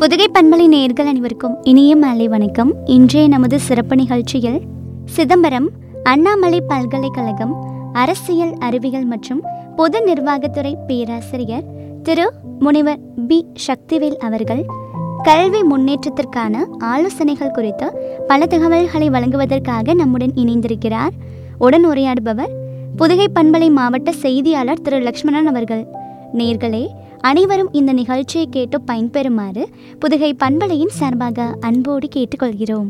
புதுகை பண்பலை நேயர்கள் அனைவருக்கும் இனிய மாலை வணக்கம் இன்றைய நமது சிறப்பு நிகழ்ச்சியில் சிதம்பரம் அண்ணாமலை பல்கலைக்கழகம் அரசியல் அறிவியல் மற்றும் பொது நிர்வாகத்துறை பேராசிரியர் திரு முனைவர் பி சக்திவேல் அவர்கள் கல்வி முன்னேற்றத்திற்கான ஆலோசனைகள் குறித்து பல தகவல்களை வழங்குவதற்காக நம்முடன் இணைந்திருக்கிறார் உடன் உரையாடுபவர் புதுகை பண்பலை மாவட்ட செய்தியாளர் திரு லக்ஷ்மணன் அவர்கள் நேர்களே அனைவரும் இந்த நிகழ்ச்சியை கேட்டு பயன்பெறுமாறு புதுகை பண்பலையின் சார்பாக அன்போடு கேட்டுக்கொள்கிறோம்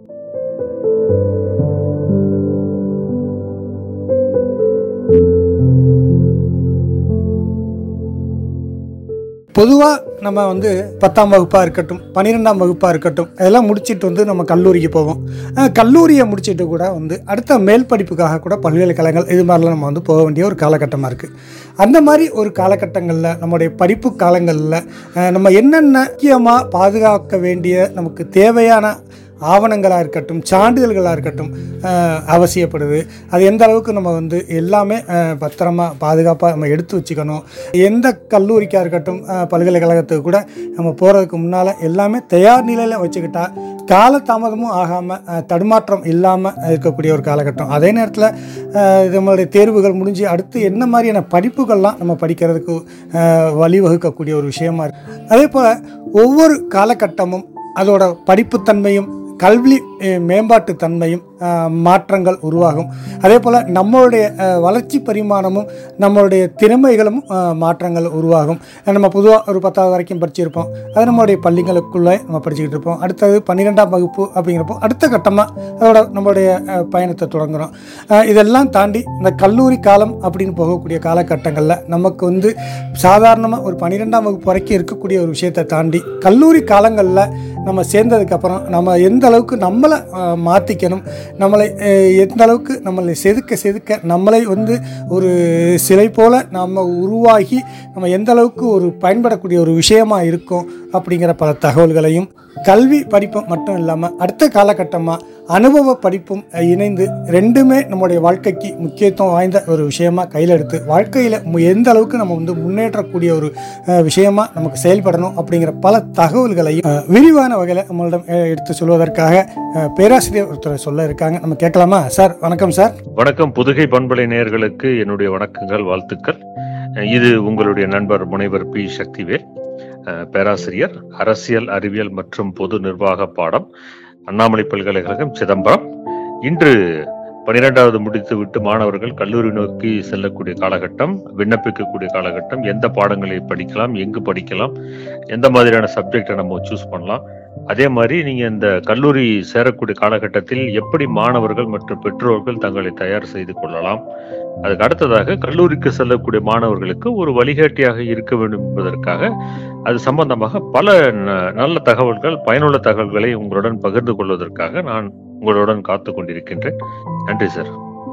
பொதுவாக நம்ம வந்து பத்தாம் வகுப்பாக இருக்கட்டும் பன்னிரெண்டாம் வகுப்பாக இருக்கட்டும் அதெல்லாம் முடிச்சிட்டு வந்து நம்ம கல்லூரிக்கு போவோம் அஹ் கல்லூரியை முடிச்சிட்டு கூட வந்து அடுத்த மேல் படிப்புக்காக கூட பல்கலைக்கழகங்கள் இது மாதிரிலாம் நம்ம வந்து போக வேண்டிய ஒரு காலகட்டமாக இருக்குது அந்த மாதிரி ஒரு காலகட்டங்களில் நம்முடைய படிப்பு காலங்களில் அஹ் நம்ம என்னென்ன முக்கியமாக பாதுகாக்க வேண்டிய நமக்கு தேவையான ஆவணங்களாக இருக்கட்டும் சான்றிதழ்களாக இருக்கட்டும் அஹ், அவசியப்படுது அது எந்த அளவுக்கு நம்ம வந்து எல்லாமே அஹ், பத்திரமா பாதுகாப்பாக நம்ம எடுத்து வச்சுக்கணும் எந்த கல்லூரிக்காக இருக்கட்டும் அஹ், பல்கலைக்கழகத்துக்கு கூட நம்ம போகிறதுக்கு முன்னால் எல்லாமே தயார் நிலையில் வச்சுக்கிட்டா காலதாமதமும் ஆகாமல் தடுமாற்றம் இல்லாமல் இருக்கக்கூடிய ஒரு காலகட்டம் அதே நேரத்தில் நம்மளுடைய தேர்வுகள் முடிஞ்சு அடுத்து என்ன மாதிரியான படிப்புகள்லாம் நம்ம படிக்கிறதுக்கு அஹ், வழிவகுக்கக்கூடிய ஒரு விஷயமா இருக்கு அதே போல் ஒவ்வொரு காலகட்டமும் அதோட படிப்புத்தன்மையும் கல்வி அஹ், மேம்பாட்டு தன்மையும் அஹ், மாற்றங்கள் உருவாகும் அதே போல் நம்மளுடைய அஹ், வளர்ச்சி பரிமாணமும் நம்மளுடைய திறமைகளும் அஹ், மாற்றங்கள் உருவாகும் நம்ம பொதுவாக ஒரு பத்தாவது வரைக்கும் படிச்சிருப்போம் அது நம்மளுடைய பள்ளிகளுக்குள்ளே நம்ம படிச்சுக்கிட்டு இருப்போம் அடுத்தது பன்னிரெண்டாம் வகுப்பு அப்படிங்கிறப்போ அடுத்த கட்டமாக அதோட நம்மளுடைய அஹ், பயணத்தை தொடங்குறோம் அஹ், இதெல்லாம் தாண்டி இந்த கல்லூரி காலம் அப்படின்னு போகக்கூடிய காலகட்டங்களில் நமக்கு வந்து சாதாரணமாக ஒரு பன்னிரெண்டாம் வகுப்பு வரைக்கும் இருக்கக்கூடிய ஒரு விஷயத்தை தாண்டி கல்லூரி காலங்களில் நம்ம சேர்ந்ததுக்கப்புறம் நம்ம எந்த அளவுக்கு நம்மளை அஹ், மாற்றிக்கணும் நம்மளை அஹ், எந்த அளவுக்கு நம்மளை செதுக்க செதுக்க நம்மளை வந்து ஒரு சிலை போல் நம்ம உருவாகி நம்ம எந்த அளவுக்கு ஒரு பயன்படக்கூடிய ஒரு விஷயமா இருக்கும் அப்படிங்கிற பல தகவல்களையும் கல்வி படிப்பும் மட்டும் இல்லாமல் அடுத்த காலகட்டமாக அனுபவ படிப்பும் அஹ், இணைந்து ரெண்டுமே நம்முடைய வாழ்க்கைக்கு முக்கியத்துவம் வாய்ந்த ஒரு விஷயமா கையில் எடுத்து வாழ்க்கையில் எந்த அளவுக்கு நம்ம வந்து முன்னேற்றக்கூடிய ஒரு அஹ், விஷயமா நமக்கு செயல்படணும் அப்படிங்கிற பல தகவல்களையும் அஹ், விரிவான வகையில் நம்மளிடம் அஹ், எடுத்து சொல்வதற்காக அஹ், பேராசிரியர் ஒருத்தர் சொல்ல இருக்காங்க நம்ம கேட்கலாமா சார் வணக்கம் சார் வணக்கம் புதுகை பண்பலை நேயர்களுக்கு என்னுடைய வணக்கங்கள் வாழ்த்துக்கள் அஹ் இது உங்களுடைய நண்பர் முனைவர் பி சக்திவேல் அஹ் பேராசிரியர் அரசியல் அறிவியல் மற்றும் பொது நிர்வாக பாடம் அண்ணாமலை பல்கலைக்கழகம் சிதம்பரம் இன்று பனிரெண்டாவது முடித்து விட்டு மாணவர்கள் கல்லூரி நோக்கி செல்லக்கூடிய காலகட்டம் விண்ணப்பிக்கக்கூடிய காலகட்டம் எந்த பாடங்களை படிக்கலாம் எங்கு படிக்கலாம் எந்த மாதிரியான சப்ஜெக்டை நம்ம சூஸ் பண்ணலாம் அதே மாதிரி நீங்க இந்த கல்லூரி சேரக்கூடிய காலகட்டத்தில் எப்படி மாணவர்கள் மற்றும் பெற்றோர்கள் தங்களை தயார் செய்து கொள்ளலாம் அதுக்கு அடுத்ததாக கல்லூரிக்கு செல்லக்கூடிய மாணவர்களுக்கு ஒரு வழிகாட்டியாக இருக்க வேண்டும் என்பதற்காக அது சம்பந்தமாக பல ந- நல்ல தகவல்கள் பயனுள்ள தகவல்களை உங்களுடன் பகிர்ந்து கொள்வதற்காக நான் உங்களுடன் காத்து கொண்டிருக்கின்றேன் நன்றி சார்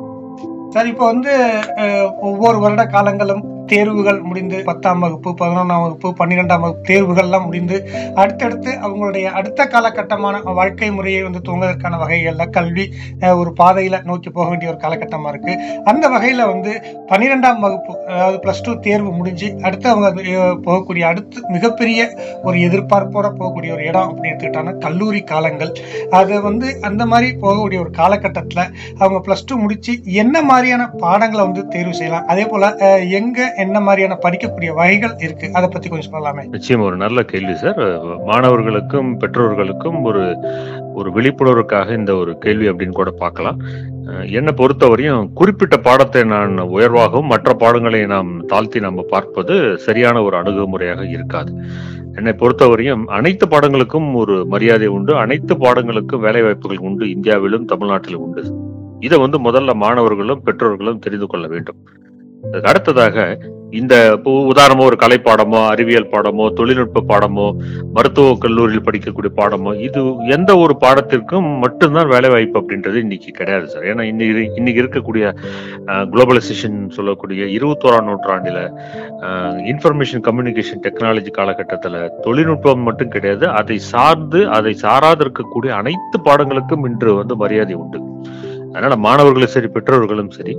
சார் இப்போ வந்து அஹ், ஒவ்வொரு வருட காலங்களும் தேர்வுகள் முடிந்து பத்தாம் வகுப்பு பதினொன்றாம் வகுப்பு பன்னிரெண்டாம் வகுப்பு தேர்வுகள்லாம் முடிந்து அடுத்தடுத்து அவங்களுடைய அடுத்த காலகட்டமான வாழ்க்கை முறையை வந்து துவங்குவதற்கான வகைகளில் கல்வி அஹ், ஒரு பாதையில நோக்கி போக வேண்டிய ஒரு காலகட்டமா இருக்கு அந்த வகையில வந்து பன்னிரெண்டாம் வகுப்பு அதாவது பிளஸ் டூ தேர்வு முடிஞ்சு அடுத்து அவங்க அஹ், போகக்கூடிய அடுத்து மிகப்பெரிய ஒரு எதிர்பார்ப்போட போகக்கூடிய ஒரு இடம் அப்படின்னு எடுத்துக்கிட்டாங்கன்னா கல்லூரி காலங்கள் அது வந்து அந்த மாதிரி போகக்கூடிய ஒரு காலகட்டத்தில் அவங்க ப்ளஸ் டூ முடிச்சு என்ன மாதிரியான பாடங்களை வந்து தேர்வு செய்யலாம் அதே போல அஹ், எங்க என்ன மாதிரியான படிக்கக்கூடிய வகைகள் இருக்கு அதை பத்தி கொஞ்சம் சொல்லலாமே நிச்சயம் ஒரு நல்ல கேள்வி சார் மாணவர்களுக்கும் பெற்றோர்களுக்கும் ஒரு ஒரு விழிப்புணர்வுக்காக இந்த ஒரு கேள்வி அப்படின்னு கூட பார்க்கலாம் அஹ் என்னை பொறுத்தவரையும் குறிப்பிட்ட பாடத்தை நான் உயர்வாகவும் மற்ற பாடங்களை நாம் தாழ்த்தி நம்ம பார்ப்பது சரியான ஒரு அணுகுமுறையாக இருக்காது என்னை பொறுத்தவரையும் அனைத்து பாடங்களுக்கும் ஒரு மரியாதை உண்டு அனைத்து பாடங்களுக்கும் வேலை வாய்ப்புகள் உண்டு இந்தியாவிலும் தமிழ்நாட்டிலும் உண்டு இதை வந்து முதல்ல மாணவர்களும் பெற்றோர்களும் தெரிந்து கொள்ள வேண்டும் அதுக்கு அடுத்ததாக இந்த இப்போ உதாரணமா ஒரு கலை பாடமோ அறிவியல் பாடமோ தொழில்நுட்ப பாடமோ மருத்துவ கல்லூரியில் படிக்கக்கூடிய பாடமோ இது எந்த ஒரு பாடத்திற்கும் மட்டும்தான் வேலை வாய்ப்பு அப்படின்றது இன்னைக்கு கிடையாது சார் ஏன்னா இன்னைக்கு இன்னைக்கு இருக்கக்கூடிய குளோபலைசேஷன் சொல்லக்கூடிய இருபத்தோராம் நூற்றாண்டுல இன்ஃபர்மேஷன் கம்யூனிகேஷன் டெக்னாலஜி காலகட்டத்தில் தொழில்நுட்பம் மட்டும் கிடையாது அதை சார்ந்து அதை சாராது இருக்கக்கூடிய அனைத்து பாடங்களுக்கும் இன்று வந்து மரியாதை உண்டு அதனால மாணவர்களும் சரி பெற்றோர்களும் சரி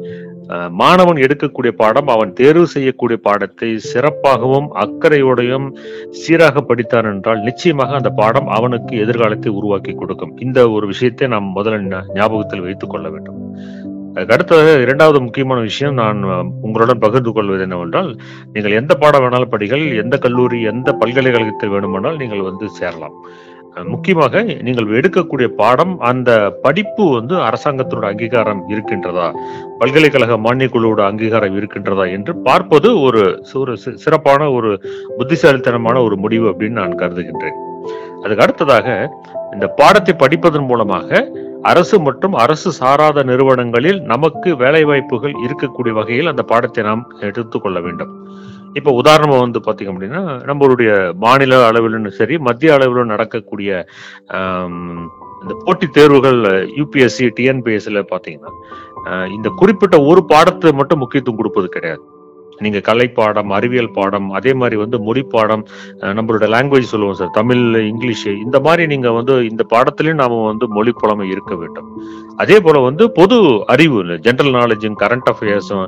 அஹ், மாணவன் எடுக்கக்கூடிய பாடம் அவன் தேர்வு செய்யக்கூடிய பாடத்தை சிறப்பாகவும் அக்கறையோடையும் சீராக படித்தான் என்றால் நிச்சயமாக அந்த பாடம் அவனுக்கு எதிர்காலத்தை உருவாக்கி கொடுக்கும் இந்த ஒரு விஷயத்தை நாம் முதல்ல ஞா- ஞாபகத்தில் வைத்துக் கொள்ள வேண்டும் அதுக்கு அடுத்தது இரண்டாவது முக்கியமான விஷயம் நான் அஹ், உங்களுடன் பகிர்ந்து கொள்வது என்னவென்றால் நீங்கள் எந்த பாடம் வேணாலும் படிகள் எந்த கல்லூரி எந்த பல்கலைக்கழகத்தில் வேணுமானால் நீங்கள் வந்து சேரலாம் அஹ், முக்கியமாக நீங்கள் எடுக்கக்கூடிய பாடம் அந்த படிப்பு வந்து அரசாங்கத்தோட அங்கீகாரம் இருக்கின்றதா பல்கலைக்கழக மானியக் குழுவோட அங்கீகாரம் இருக்கின்றதா என்று பார்ப்பது ஒரு ஒரு சி- சிறப்பான ஒரு புத்திசாலித்தனமான ஒரு முடிவு அப்படின்னு நான் கருதுகின்றேன் அதுக்கு அடுத்ததாக இந்த பாடத்தை படிப்பதன் மூலமாக அரசு மற்றும் அரசு சாராத நிறுவனங்களில் நமக்கு வேலை வாய்ப்புகள் இருக்கக்கூடிய வகையில் அந்த பாடத்தை நாம் எடுத்துக்கொள்ள வேண்டும் இப்ப உதாரணமா வந்து பாத்தீங்க அப்படின்னா நம்மளுடைய மாநில அளவிலும் சரி மத்திய அளவிலும் நடக்கக்கூடிய ஆம், இந்த போட்டித் தேர்வுகள் யூபிஎஸ்சி டிஎன்பிஎஸ்சில பாத்தீங்கன்னா ஆஹ், இந்த குறிப்பிட்ட ஒரு பாடத்தை மட்டும் முக்கியத்துவம் கொடுப்பது கிடையாது நீங்க கலை பாடம் அறிவியல் பாடம் அதே மாதிரி வந்து மொழி பாடம் அஹ் நம்மளோட லாங்குவேஜ் சொல்லுவோம் சார் தமிழ் இங்கிலீஷ் இந்த மாதிரி நீங்க வந்து இந்த பாடத்திலையும் நாம வந்து மொழி புலமை இருக்க வேண்டும் அதே போல வந்து பொது அறிவு ஜென்ரல் நாலேஜும் கரண்ட் அஃபேர்ஸும்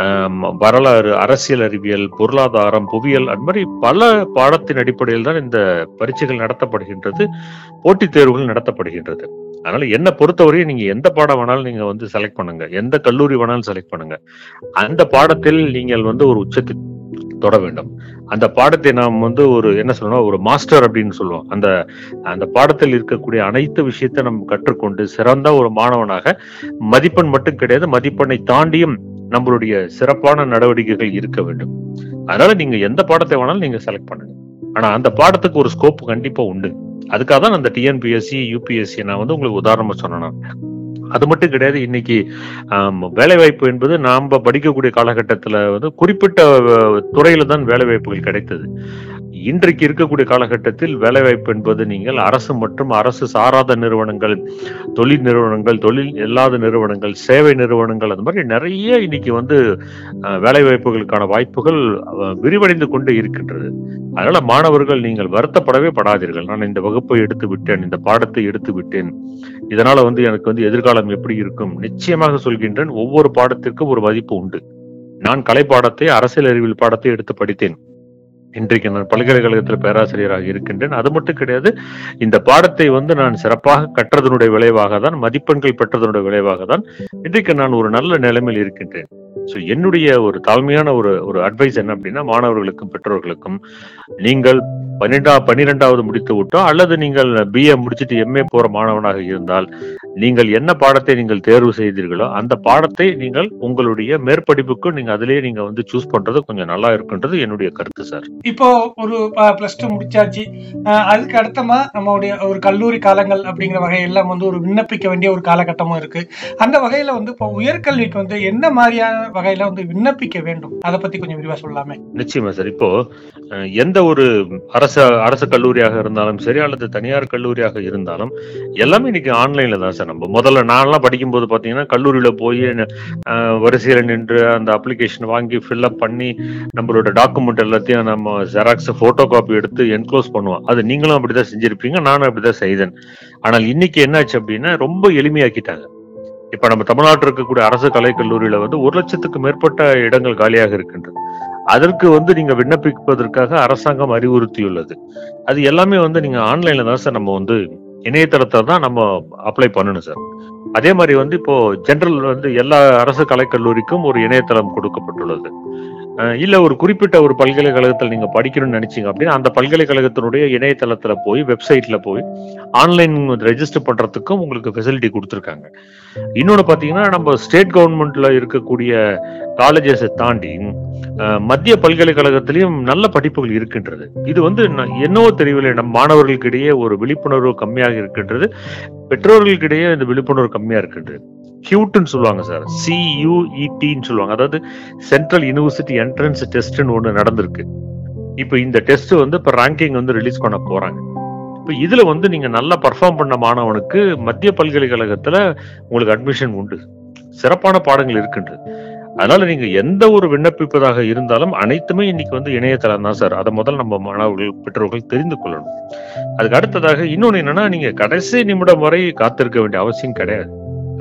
வரலாறு அரசியல் அறிவியல் பொருளாதாரம் புவியியல் அது மாதிரி பல பாடத்தின் அடிப்படையில் தான் இந்த பரீட்சைகள் நடத்தப்படுகின்றது போட்டித் தேர்வுகள் நடத்தப்படுகின்றது அதனால என்ன பொறுத்தவரையும் நீங்க எந்த பாடம் வேணாலும் நீங்க வந்து செலக்ட் பண்ணுங்க எந்த கல்லூரி வேணாலும் செலக்ட் பண்ணுங்க அந்த பாடத்தில் நீங்கள் வந்து ஒரு உச்சத்தை தொட வேண்டும் அந்த பாடத்தை நாம் வந்து ஒரு என்ன சொல்லணும் ஒரு மாஸ்டர் அப்படின்னு சொல்லுவோம் அந்த அந்த பாடத்தில் இருக்கக்கூடிய அனைத்து விஷயத்தை நம்ம கற்றுக்கொண்டு சிறந்த ஒரு மாணவனாக மதிப்பெண் மட்டும் கிடையாது மதிப்பெண்ணை தாண்டியும் நம்மளுடைய சிறப்பான நடவடிக்கைகள் இருக்க வேண்டும் அதனால நீங்க எந்த பாடத்தை வேணாலும் நீங்க செலக்ட் பண்ணுங்க ஆனா அந்த பாடத்துக்கு ஒரு ஸ்கோப் கண்டிப்பா உண்டு அதுக்காக தான் அந்த டிஎன்பிஎஸ்சி யூபிஎஸ்சி நான் வந்து உங்களுக்கு உதாரணமா சொன்னேன் அது மட்டும் கிடையாது இன்னைக்கு ஆம், வேலைவாய்ப்பு என்பது நாம படிக்கக்கூடிய காலகட்டத்துல வந்து குறிப்பிட்ட அஹ், துறையில தான் வேலைவாய்ப்புகள் கிடைத்தது இன்றைக்கு இருக்கக்கூடிய காலகட்டத்தில் வேலைவாய்ப்பு என்பது நீங்கள் அரசு மற்றும் அரசு சாராத நிறுவனங்கள் தொழில் நிறுவனங்கள் தொழில் இல்லாத நிறுவனங்கள் சேவை நிறுவனங்கள் அது மாதிரி நிறைய இன்னைக்கு வந்து அஹ், வேலைவாய்ப்புகளுக்கான வாய்ப்புகள் அஹ், விரிவடைந்து கொண்டு இருக்கின்றது அதனால மாணவர்கள் நீங்கள் வருத்தப்படவே படாதீர்கள் நான் இந்த வகுப்பை எடுத்து விட்டேன் இந்த பாடத்தை எடுத்து விட்டேன் இதனால வந்து எனக்கு வந்து எதிர்காலம் எப்படி இருக்கும் நிச்சயமாக சொல்கின்றேன் ஒவ்வொரு பாடத்திற்கும் ஒரு மதிப்பு உண்டு நான் கலை பாடத்தை அரசியல் அறிவியல் பாடத்தை எடுத்து படித்தேன் இன்றைக்கு நான் பல்கலைக்கழகத்தில் பேராசிரியராக இருக்கின்றேன் அது மட்டும் கிடையாது இந்த பாடத்தை வந்து நான் சிறப்பாக கற்றதனுடைய விளைவாக தான் மதிப்பெண்கள் பெற்றதனுடைய விளைவாக தான் இன்றைக்கு நான் ஒரு நல்ல நிலைமையில் இருக்கின்றேன் ஸோ என்னுடைய ஒரு தாழ்மையான ஒரு ஒரு அட்வைஸ் என்ன அப்படின்னா மாணவர்களுக்கும் பெற்றோர்களுக்கும் நீங்கள் பன்னிரெண்டா பன்னிரெண்டாவது முடித்து விட்டோ அல்லது நீங்கள் பிஏ முடிச்சுட்டு எம்ஏ போற மாணவனாக இருந்தால் நீங்கள் என்ன பாடத்தை நீங்கள் தேர்வு செய்தீர்களோ அந்த பாடத்தை நீங்கள் உங்களுடைய மேற்படிப்புக்கு நீங்க அதிலேயே நீங்க வந்து சூஸ் பண்றது கொஞ்சம் நல்லா இருக்குன்றது என்னுடைய கருத்து சார் இப்போ ஒரு பிளஸ் டூ முடிச்சாச்சு அஹ் அதுக்கு அடுத்தமா நம்மளுடைய ஒரு கல்லூரி காலங்கள் அப்படிங்கிற வகையெல்லாம் வந்து ஒரு விண்ணப்பிக்க வேண்டிய ஒரு காலகட்டமும் இருக்கு அந்த வகையில வந்து இப்போ உயர்கல்விக்கு வந்து என்ன மாதிரியான வகையில வந்து விண்ணப்பிக்க வேண்டும் அதை பத்தி கொஞ்சம் விரிவா சொல்லலாமே நிச்சயமா சார் இப்போ அஹ், எந்த ஒரு அரசு அரசு கல்லூரியாக இருந்தாலும் சரி அல்லது தனியார் கல்லூரியாக இருந்தாலும் எல்லாமே இன்னைக்கு ஆன்லைன்ல தான் சார் நம்ம முதல்ல நான்லாம் படிக்கும்போது பாத்தீங்கன்னா கல்லூரியில போய் அஹ், வரிசையில நின்று அந்த அப்ளிகேஷன் வாங்கி ஃபில்அப் பண்ணி நம்மளோட டாக்குமெண்ட் எல்லாத்தையும் நம்ம ஜெராக்ஸ் போட்டோ காப்பி எடுத்து என்க்ளோஸ் பண்ணுவோம் அது நீங்களும் அப்படிதான் செஞ்சிருப்பீங்க நானும் அப்படிதான் செய்தேன் ஆனால் இன்னைக்கு என்னாச்சு அப்படின்னா ரொம்ப எளிமையாக்கிட்டாங்க இப்ப நம்ம தமிழ்நாட்டில் இருக்கக்கூடிய அரசு கலைக் கல்லூரியில வந்து ஒரு லட்சத்துக்கு மேற்பட்ட இடங்கள் காலியாக இருக்கின்றது அதற்கு வந்து நீங்க விண்ணப்பிப்பதற்காக அரசாங்கம் அறிவுறுத்தியுள்ளது அது எல்லாமே வந்து நீங்க ஆன்லைன்ல தான் சார் நம்ம வந்து இணையதளத்தை தான் நம்ம அப்ளை பண்ணணும் சார் அதே மாதிரி வந்து இப்போ ஜெனரல் வந்து எல்லா அரசு கலைக்கல்லூரிக்கும் ஒரு இணையதளம் கொடுக்கப்பட்டுள்ளது அஹ் இல்ல ஒரு குறிப்பிட்ட ஒரு பல்கலைக்கழகத்தில் நீங்க படிக்கணும்னு நினைச்சீங்க அப்படின்னா அந்த பல்கலைக்கழகத்தினுடைய இணையதளத்துல போய் வெப்சைட்ல போய் ஆன்லைன் ரெஜிஸ்டர் பண்றதுக்கும் உங்களுக்கு ஃபெசிலிட்டி கொடுத்துருக்காங்க இன்னொன்னு பாத்தீங்கன்னா நம்ம ஸ்டேட் கவர்மெண்ட்ல இருக்கக்கூடிய காலேஜஸை தாண்டி அஹ், மத்திய பல்கலைக்கழகத்திலையும் நல்ல படிப்புகள் இருக்கின்றது இது வந்து ந- என்னவோ தெரியவில்லை நம் மாணவர்களுக்கிடையே ஒரு விழிப்புணர்வு கம்மியாக இருக்கின்றது பெற்றோர்களுக்கிடையே இந்த விழிப்புணர்வு கம்மியா இருக்கின்றது கியூட்னு சொல்லுவாங்க சார் சியூஇடின்னு சொல்லுவாங்க அதாவது சென்ட்ரல் யூனிவர்சிட்டி என்ட்ரன்ஸ் டெஸ்ட்னு ஒன்று நடந்திருக்கு இப்போ இந்த டெஸ்ட் வந்து இப்போ ரேங்கிங் வந்து ரிலீஸ் பண்ண போறாங்க இப்போ இதுல வந்து நீங்க நல்லா பர்ஃபார்ம் பண்ண மாணவனுக்கு மத்திய பல்கலைக்கழகத்துல உங்களுக்கு அட்மிஷன் உண்டு சிறப்பான பாடங்கள் இருக்கின்றது அதனால நீங்க எந்த ஒரு விண்ணப்பிப்பதாக இருந்தாலும் அனைத்துமே இன்னைக்கு வந்து இணையதளம் தான் சார் அதை முதல்ல நம்ம மாணவர்கள் பெற்றோர்கள் தெரிந்து கொள்ளணும் அதுக்கு அடுத்ததாக இன்னொன்னு என்னன்னா நீங்க கடைசி நிமிடம் வரை காத்திருக்க வேண்டிய அவசியம் கிடையாது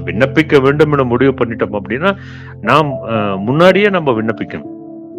விண்ணப்பிக்க வேண்டும் என முடிவு பண்ணிட்டோம் அப்படின்னா நாம் அஹ், முன்னாடியே நம்ம விண்ணப்பிக்கணும்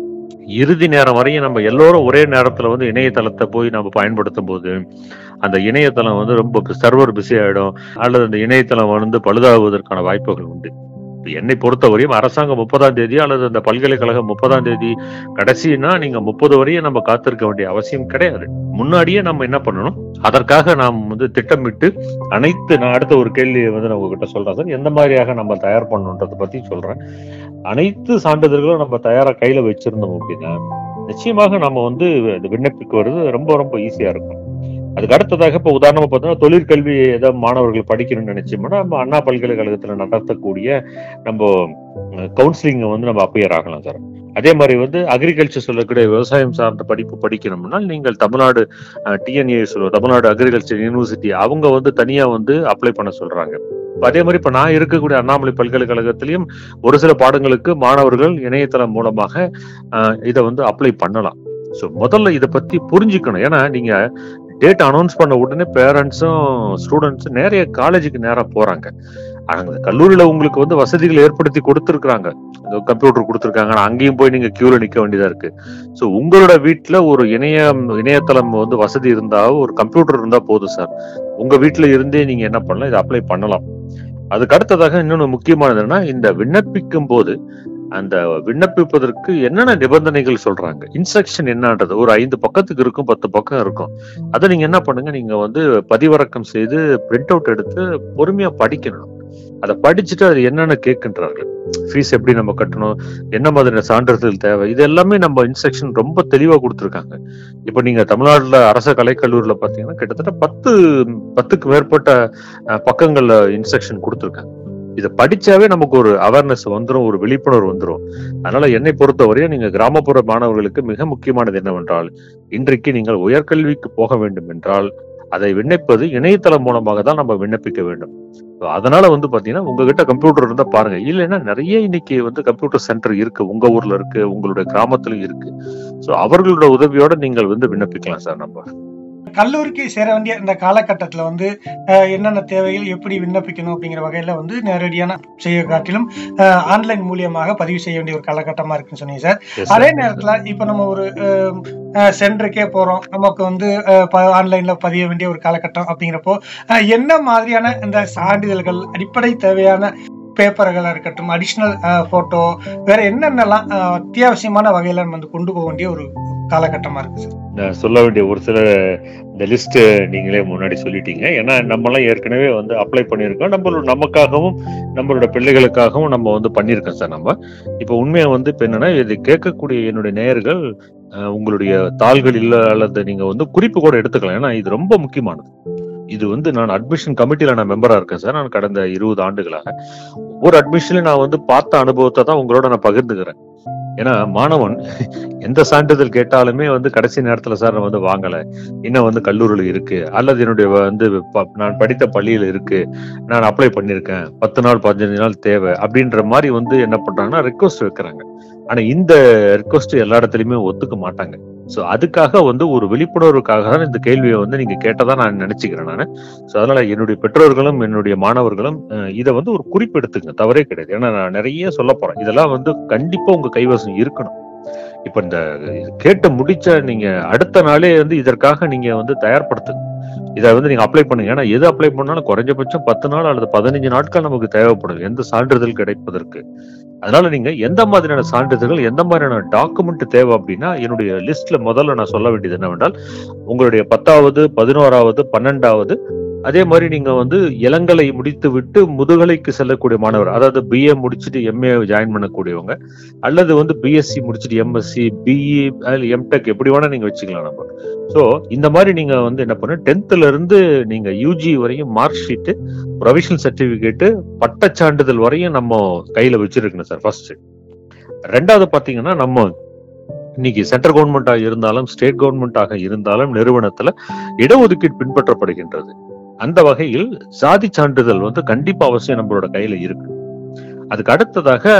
இறுதி நேரம் வரையும் நம்ம எல்லோரும் ஒரே நேரத்துல வந்து இணையதளத்தை போய் நம்ம பயன்படுத்தும் போது அந்த இணையதளம் வந்து ரொம்ப சர்வர் பிஸி ஆயிடும் அல்லது அந்த இணையதளம் வந்து பழுதாகுவதற்கான வாய்ப்புகள் உண்டு இப்ப என்னை பொறுத்தவரையும் அரசாங்கம் முப்பதாம் தேதி அல்லது அந்த பல்கலைக்கழகம் முப்பதாம் தேதி கடைசினா நீங்க முப்பது வரையும் நம்ம காத்திருக்க வேண்டிய அவசியம் கிடையாது முன்னாடியே நம்ம என்ன பண்ணணும் அதற்காக நாம் வந்து திட்டமிட்டு அனைத்து நான் அடுத்த ஒரு கேள்வி வந்து நான் உங்ககிட்ட சொல்றேன் சார் எந்த மாதிரியாக நம்ம தயார் பண்ணணுன்றதை பத்தி சொல்றேன் அனைத்து சான்றிதழ்களும் நம்ம தயாரா கையில வச்சிருந்தோம் அப்படின்னா நிச்சயமாக நம்ம வந்து இது விண்ணப்பிக்கிறது ரொம்ப ரொம்ப ஈஸியா இருக்கும் அதுக்கு அடுத்ததாக இப்ப உதாரணமா பார்த்தோம்னா தொழிற்கல்வி ஏதாவது மாணவர்கள் படிக்கணும்னு நினைச்சோம்னா நம்ம அண்ணா பல்கலைக்கழகத்துல நடத்தக்கூடிய நம்ம கவுன்சிலிங் வந்து நம்ம அப்பியர் ஆகலாம் சார் அதே மாதிரி வந்து அக்ரிகல்ச்சர் சொல்லக்கூடிய விவசாயம் சார்ந்த படிப்பு படிக்கணும்னா நீங்கள் தமிழ்நாடு டிஎன்ஏ சொல்லுவோம் தமிழ்நாடு அக்ரிகல்ச்சர் யூனிவர்சிட்டி அவங்க வந்து தனியா வந்து அப்ளை பண்ண சொல்றாங்க இப்ப அதே மாதிரி இப்ப நான் இருக்கக்கூடிய அண்ணாமலை பல்கலைக்கழகத்திலையும் ஒரு சில பாடங்களுக்கு மாணவர்கள் இணையதளம் மூலமாக அஹ், இதை வந்து அப்ளை பண்ணலாம் ஸோ முதல்ல இதை பத்தி புரிஞ்சுக்கணும் ஏன்னா நீங்க டேட் அனௌன்ஸ் பண்ண உடனே பேரண்ட்ஸும் ஸ்டூடெண்ட்ஸும் நிறைய காலேஜுக்கு நேரா போறாங்க அங்க கல்லூரியில உங்களுக்கு வந்து வசதிகள் ஏற்படுத்தி கொடுத்துருக்காங்க கம்ப்யூட்டர் கொடுத்துருக்காங்க ஆனா அங்கேயும் போய் நீங்க கியூல நிக்க வேண்டியதா இருக்கு ஸோ உங்களோட வீட்ல ஒரு இணையம் இணையதளம் வந்து வசதி இருந்தா ஒரு கம்ப்யூட்டர் இருந்தா போதும் சார் உங்க வீட்ல இருந்தே நீங்க என்ன பண்ணலாம் இதை அப்ளை பண்ணலாம் அதுக்கு அடுத்ததாக இன்னொன்னு முக்கியமானது என்னன்னா இந்த விண்ணப்பிக்கும் போது அந்த விண்ணப்பிப்பதற்கு என்னென்ன நிபந்தனைகள் சொல்றாங்க இன்ஸ்ட்ரக்ஷன் என்னன்றது ஒரு ஐந்து பக்கத்துக்கு இருக்கும் பத்து பக்கம் இருக்கும் அதை நீங்க என்ன பண்ணுங்க நீங்க வந்து பதிவிறக்கம் செய்து பிரிண்ட் அவுட் எடுத்து பொறுமையா படிக்கணும் அதை படிச்சுட்டு அது என்னென்ன கேட்கின்றார்கள் ஃபீஸ் எப்படி நம்ம கட்டணும் என்ன மாதிரியான சான்றிதழ் தேவை இது எல்லாமே நம்ம இன்ஸ்ட்ரக்ஷன் ரொம்ப தெளிவா கொடுத்துருக்காங்க இப்ப நீங்க தமிழ்நாடுல அரசு கலைக்கல்லூரில பாத்தீங்கன்னா கிட்டத்தட்ட பத்து பத்துக்கு மேற்பட்ட அஹ், பக்கங்கள்ல இன்ஸ்ட்ரக்ஷன் கொடுத்துருக்காங்க இதை படிச்சாவே நமக்கு ஒரு அவேர்னஸ் வந்துடும் ஒரு விழிப்புணர்வு வந்துடும் அதனால என்னை பொறுத்தவரையும் நீங்க கிராமப்புற மாணவர்களுக்கு மிக முக்கியமானது என்னவென்றால் இன்றைக்கு நீங்கள் உயர்கல்விக்கு போக வேண்டும் என்றால் அதை விண்ணப்பிப்பது இணையதளம் மூலமாக தான் நம்ம விண்ணப்பிக்க வேண்டும் So, அதனால வந்து பாத்தீங்கன்னா உங்ககிட்ட கம்ப்யூட்டர் இருந்தா பாருங்க இல்லைன்னா நிறைய இன்னைக்கு வந்து கம்ப்யூட்டர் சென்டர் இருக்கு உங்க ஊர்ல இருக்கு உங்களுடைய கிராமத்திலும் இருக்கு சோ அவர்களோட உதவியோட நீங்கள் வந்து விண்ணப்பிக்கலாம் சார் நம்ம கல்லூரிக்கு சேர வேண்டிய இந்த காலகட்டத்தில் வந்து அஹ், என்னென்ன தேவைகள் எப்படி விண்ணப்பிக்கணும் அப்படிங்கிற வகையில் வந்து நேரடியான செய்ய காட்டிலும் ஆன்லைன் மூலியமாக பதிவு செய்ய வேண்டிய ஒரு காலகட்டமாக இருக்குன்னு சொன்னீங்க சார் Yes, sir. அதே நேரத்தில் இப்போ நம்ம ஒரு சென்டருக்கே போகிறோம் நமக்கு வந்து ஆன்லைனில் பதிய வேண்டிய ஒரு காலகட்டம் அப்படிங்கிறப்போ அஹ், என்ன மாதிரியான இந்த சான்றிதழ்கள் அடிப்படை தேவையான பேப்பர்களாக இருக்கட்டும் அடிஷ்னல் ஃபோட்டோ வேற என்னென்னலாம் அஹ், அத்தியாவசியமான வகையில் நம்ம வந்து கொண்டு போக வேண்டிய ஒரு காலகட்டமாக இருக்கு சார் நான் சொல்ல வேண்டிய ஒரு சில இந்த லிஸ்ட் நீங்களே முன்னாடி சொல்லிட்டீங்க ஏன்னா நம்மலாம் ஏற்கனவே வந்து அப்ளை பண்ணியிருக்கோம் நம்மளோட நமக்காகவும் நம்மளோட பிள்ளைகளுக்காகவும் நம்ம வந்து பண்ணியிருக்கோம் சார் நம்ம இப்போ உண்மையா வந்து இப்போ என்னன்னா இது கேட்கக்கூடிய என்னுடைய நேயர்கள் அஹ், உங்களுடைய தாள்கள் இல்ல அல்லது நீங்க வந்து குறிப்பு கூட எடுத்துக்கலாம் ஏன்னா இது ரொம்ப முக்கியமானது இது வந்து நான் அட்மிஷன் கமிட்டியில நான் மெம்பரா இருக்கேன் சார் நான் கடந்த இருபது ஆண்டுகளாக ஒவ்வொரு அட்மிஷன்ல நான் வந்து பார்த்த அனுபவத்தை தான் உங்களோட நான் பகிர்ந்துக்கிறேன் ஏன்னா மாணவன் எந்த சான்றிதழ் கேட்டாலுமே வந்து கடைசி நேரத்துல சார் நான் வந்து வாங்கல இன்னும் வந்து கல்லூரியில் இருக்கு அல்லது என்னுடைய வந்து ப- நான் படித்த பள்ளியில இருக்கு நான் அப்ளை பண்ணியிருக்கேன் பத்து நாள் பதினஞ்சு நாள் தேவை அப்படின்ற மாதிரி வந்து என்ன பண்றாங்கன்னா ரெக்வஸ்ட் வைக்கிறாங்க ஆனா இந்த ரெக்வஸ்ட் எல்லா இடத்துலயுமே ஒத்துக்க மாட்டாங்க சோ அதுக்காக வந்து ஒரு விழிப்புணர்வுக்காக தான் இந்த கேள்வியை வந்து நீங்க கேட்டதா நான் நினைச்சுக்கிறேன் நான் சோ அதனால என்னுடைய பெற்றோர்களும் என்னுடைய மாணவர்களும் அஹ், இதை வந்து ஒரு குறிப்பெடுத்துங்க தவறே கிடையாது ஏன்னா நான் நிறைய சொல்ல போறேன் இதெல்லாம் வந்து கண்டிப்பா உங்க கைவசம் இருக்கணும் இப்ப இந்த கேட்டு முடிச்ச நீங்க அடுத்த நாளே வந்து இதற்காக நீங்க வந்து தயார்படுத்துங்க இதை வந்து நீங்க அப்ளை பண்ணுங்க ஏன்னா எது அப்ளை பண்ணாலும் குறைஞ்சபட்சம் பத்து நாள் அல்லது பதினஞ்சு நாட்கள் நமக்கு தேவைப்படும் எந்த சான்றிதழ் கிடைப்பதற்கு அதனால நீங்க எந்த மாதிரியான சான்றிதழ்கள் எந்த மாதிரியான டாக்குமெண்ட் தேவை அப்படின்னா என்னுடைய லிஸ்ட்ல முதல்ல நான் சொல்ல வேண்டியது என்னவென்றால் உங்களுடைய பத்தாவது பதினோராவது பன்னெண்டாவது அதே மாதிரி நீங்க வந்து இளங்கலை முடித்து விட்டு முதுகலைக்கு செல்லக்கூடிய மாணவர் அதாவது பிஏ முடிச்சுட்டு எம்ஏ ஜாயின் பண்ணக்கூடியவங்க அல்லது வந்து பிஎஸ்சி முடிச்சுட்டு எம்எஸ்சி பிஇ எம்டெக் எப்படி வேணா நீங்க வச்சுக்கலாம் நம்ம ஸோ இந்த மாதிரி நீங்க வந்து என்ன பண்ணு டென்த்ல இருந்து நீங்க யூஜி வரையும் மார்க் ஷீட்டு ப்ரொவிஷனல் சர்டிபிகேட்டு பட்ட சான்றிதழ் வரையும் நம்ம கையில வச்சிருக்கணும் சார் ஃபர்ஸ்ட் ரெண்டாவது பாத்தீங்கன்னா நம்ம இன்னைக்கு சென்ட்ரல் கவர்மெண்டாக இருந்தாலும் ஸ்டேட் கவர்மெண்டாக இருந்தாலும் நிறுவனத்துல இடஒதுக்கீடு பின்பற்றப்படுகின்றது அந்த வகையில் சாதி சான்றிதழ் வந்து கண்டிப்பா அவசியம் நம்மளோட கையில இருக்கு அதுக்கு அடுத்ததாக